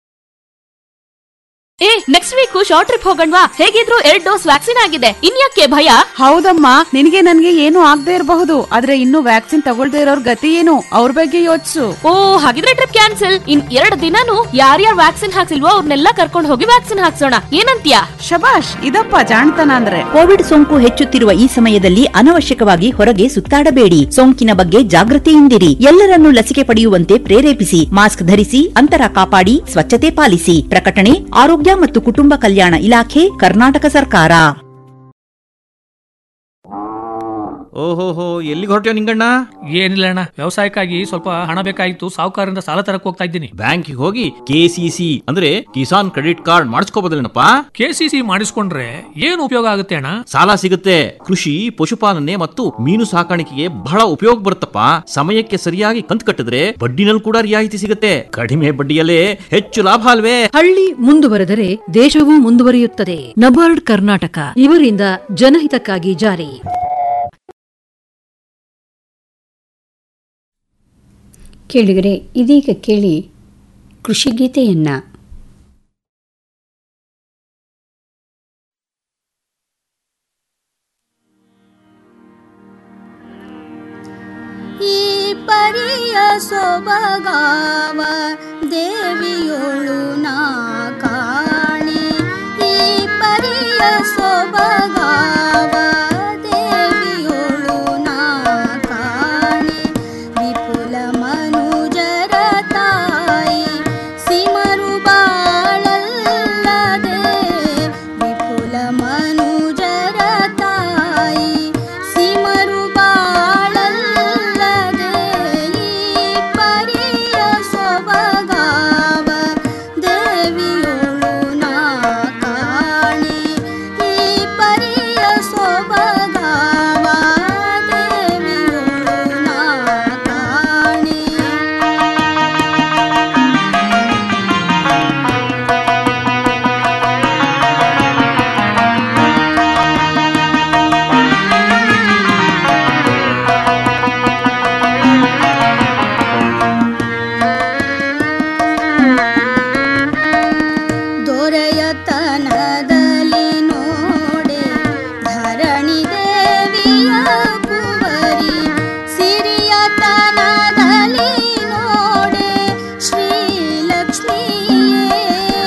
ಏ ನೆಕ್ಸ್ಟ್ ವೀಕ್ ಶಾರ್ಟ್ ಟ್ರಿಪ್ ಹೋಗಣ್ವಾ ಹೇಗಿದ್ರು ಎರಡ್ ಡೋಸ್ ವ್ಯಾಕ್ಸಿನ್ ಆಗಿದೆ ಇನ್ಯಾಕೆ ಭಯ ಹೌದಮ್ಮ ನಿನಗೆ ನನ್ಗೆ ಏನು ಆಗದೆ ಇರಬಹುದು ಆದ್ರೆ ಇನ್ನು ವ್ಯಾಕ್ಸಿನ್ ತಗೊಳ್ದೇ ಇರೋರ್ ಗತಿ ಏನು ಅವ್ರ ಬಗ್ಗೆ ಯೋಚಿಸು ಓ ಹಾಗಿದ್ರೆ ಟ್ರಿಪ್ ಕ್ಯಾನ್ಸಲ್ ಇನ್ ಎರಡ್ ದಿನಾನು ಯಾರ್ಯಾರು ವ್ಯಾಕ್ಸಿನ್ ಹಾಕ್ಸಿಲ್ವೋ ಅವ್ರನ್ನೆಲ್ಲ ಕರ್ಕೊಂಡು ಹೋಗಿ ವ್ಯಾಕ್ಸಿನ್ ಹಾಕ್ಸೋಣ ಏನಂತ್ಯಾ ಶಬಾಷ್ ಇದಪ್ಪ ಜಾಣ್ತನ ಅಂದ್ರೆ ಕೋವಿಡ್ ಸೋಂಕು ಹೆಚ್ಚುತ್ತಿರುವ ಈ ಸಮಯದಲ್ಲಿ ಅನವಶ್ಯಕವಾಗಿ ಹೊರಗೆ ಸುತ್ತಾಡಬೇಡಿ ಸೋಂಕಿನ ಬಗ್ಗೆ ಜಾಗೃತಿಯಿಂದಿರಿ ಎಲ್ಲರನ್ನೂ ಲಸಿಕೆ ಪಡೆಯುವಂತೆ ಪ್ರೇರೇಪಿಸಿ ಮಾಸ್ಕ್ ಧರಿಸಿ ಅಂತರ ಕಾಪಾಡಿ ಸ್ವಚ್ಛತೆ ಪಾಲಿಸಿ ಪ್ರಕಟಣೆ ಆರೋಗ್ಯ ಮತ್ತು ಕುಟುಂಬ ಕಲ್ಯಾಣ ಇಲಾಖೆ ಕರ್ನಾಟಕ ಸರ್ಕಾರ ಓಹೋಹೋ ಎಲ್ಲಿಗೆ ಹೊರಟ್ಯೋ ನಿಂಗಣ್ಣ ಏನಿಲ್ಲ ಅಣ್ಣ ವ್ಯವಸಾಯಕ್ಕಾಗಿ ಸ್ವಲ್ಪ ಹಣ ಬೇಕಾಗಿತ್ತು ಸಾಹುಕಾರರಿಂದ ಸಾಲ ತರಕ್ ಹೋಗ್ತಾ ಇದ್ದೀನಿ ಬ್ಯಾಂಕಿಗೆ ಹೋಗಿ ಕೆಸಿಸಿ ಅಂದ್ರೆ ಕಿಸಾನ್ ಕ್ರೆಡಿಟ್ ಕಾರ್ಡ್ ಮಾಡಿಸ್ಕೋಬೋದಲ್ಲೇನಪ್ಪ ಕೆಸಿಸಿ ಮಾಡಿಸ್ಕೊಂಡ್ರೆ ಏನು ಉಪಯೋಗ ಆಗುತ್ತೆ ಅಣ್ಣ ಸಾಲ ಸಿಗುತ್ತೆ ಕೃಷಿ ಪಶುಪಾಲನೆ ಮತ್ತು ಮೀನು ಸಾಕಾಣಿಕೆಗೆ ಬಹಳ ಉಪಯೋಗ ಬರುತ್ತಪ್ಪ ಸಮಯಕ್ಕೆ ಸರಿಯಾಗಿ ಕಂತು ಕಟ್ಟಿದ್ರೆ ಬಡ್ಡಿನಲ್ಲಿ ಕೂಡ ರಿಯಾಯಿತಿ ಸಿಗುತ್ತೆ ಕಡಿಮೆ ಬಡ್ಡಿಯಲ್ಲೇ ಹೆಚ್ಚು ಲಾಭ ಅಲ್ವೇ ಹಳ್ಳಿ ಮುಂದುವರೆದರೆ ದೇಶವೂ ಮುಂದುವರಿಯುತ್ತದೆ ನಬಾರ್ಡ್ ಕರ್ನಾಟಕ ಇವರಿಂದ ಜನಹಿತಕ್ಕಾಗಿ ಜಾರಿ ಕೇಳಿದರೆ ಇದೀಗ ಕೇಳಿ ಕೃಷಿ ಗೀತೆಯನ್ನ ಈ ಪರಿಯ ಸೊಬಗಾವ ದೇವಿಯೊಳು ನಾ ಕಾಣೆ ಈ ಪರಿಯ ಸೊಬಗಾವ ದೇವಿಯೊಳು ನಾ ಕಾಣೆ ವಿಪುಲ ಮನುಜರ ತಾಯಿ ಸಿಮರು ಬಾಳಲ್ಲದೆ ವಿಪುಲ ಮನುಜರ ತಾಯಿ ಸಿಮರು ಬಾಳಲ್ಲದೆ ಈ ಪರಿಯ ಸೊಬಗಾವ ದೇವಿಯೊಳು ನಾ ಕಾಣೆ ಈ ಪರಿಯ ಸೊಬಗಾವ ದೇವಿಯೊಳು ನಾ ಕಾಣೆ ದೊರೆಯತನದಲ್ಲಿ ನೋಡೆ ಧರಣಿ ದೇವಿಯ ಕುವರಿ ಸಿರಿಯತನದಲ್ಲಿ ನೋಡೆ ಶ್ರೀಲಕ್ಷ್ಮಿಯೇ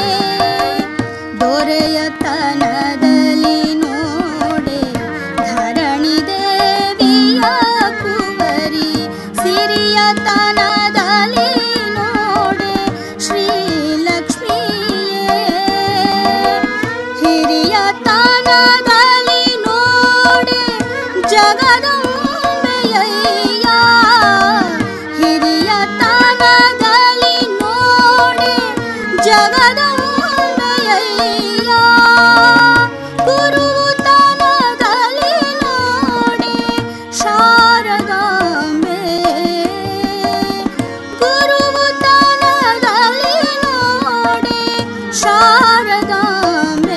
ದೊರೆಯತನದಲ್ಲಿ ನೋಡೆ ಧರಣಿ ದೇವಿಯ ಕುವರಿ ಸಿರಿಯತನದಲ್ಲಿ ನೋಡೆ ಶ್ರೀಲಕ್ಷ್ಮಿಯೇ ಹಿರಿಯ ತಾನದಲ್ಲಿ ನೋಡೆ ಜಗದಂಬೆಯಯ್ಯ ಹಿರಿಯ ತಾನದಲ್ಲಿ ನೋಡೆ ಜಗದಂಬೆಯಯ್ಯ ಗುರು ತಾನದಲ್ಲಿ ನೋಡೆ ಶಾರದಾಂಬೆ ಗುರು ತಾನದಲ್ಲಿ ನೋಡೆ ಶಾರದಾಂಬೆ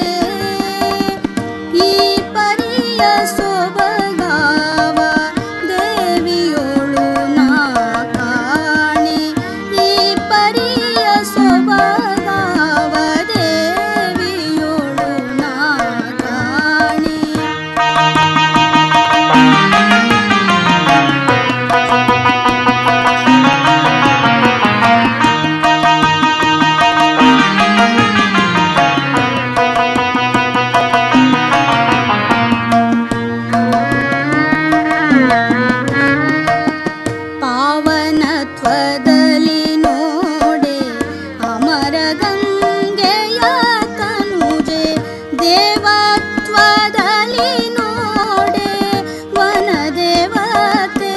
ಈ ಪರಿಯ ಸೊಬಗಾವ ದೇವಿಯೊಳು ನಾ ಕಾಣೆ ಈ ಪರಿಯ ಸೊಬಗಾವ ದೇವಿಯೊಳು ನಾ ಕಾಣೆ ಪಾವನತ್ವದಲ್ಲಿ ನೋಡೆ ಅಮರ ಗಂಗೆಯ ತನುಜೆ ದೇವತ್ವದಲ್ಲಿ ನೋಡೆ ವನದೇವತೆ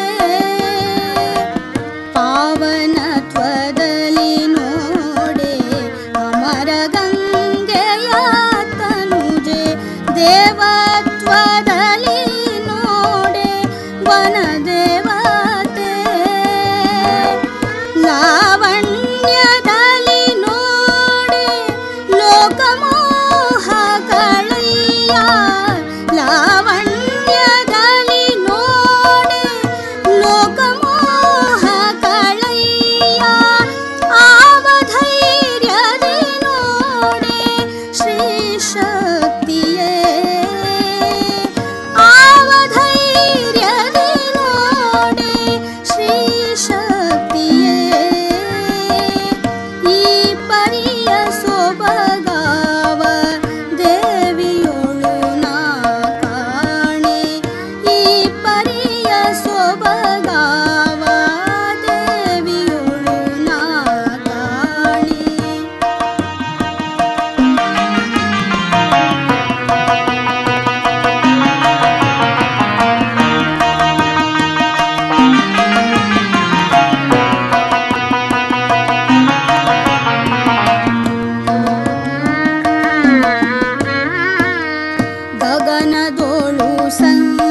ಪಾವನತ್ವದಲ್ಲಿ ನೋಡೆ ಅಮರ ಗಂಗೆಯ ತನುಜೆ ದೇವತ್ವದಲ್ಲಿ ನೋಡೆ ವನದೇವತೆ ಲಾವಣ್ಯದಲ್ಲಿ ನೋಡೆ ಲೋಕಮೋಹ ಕಳೆಯ ಲಾವಣ್ಯದಲ್ಲಿ ನೋಡೆ ಲೋಕಮೋಹ ಕಳೆಯ ಆವಧೈರ್ಯದಿ ನೋಡೆ ಶ್ರೀ ಶಕ್ತಿಯೇ ಸಂತಸದೋಳು ಸಂಗ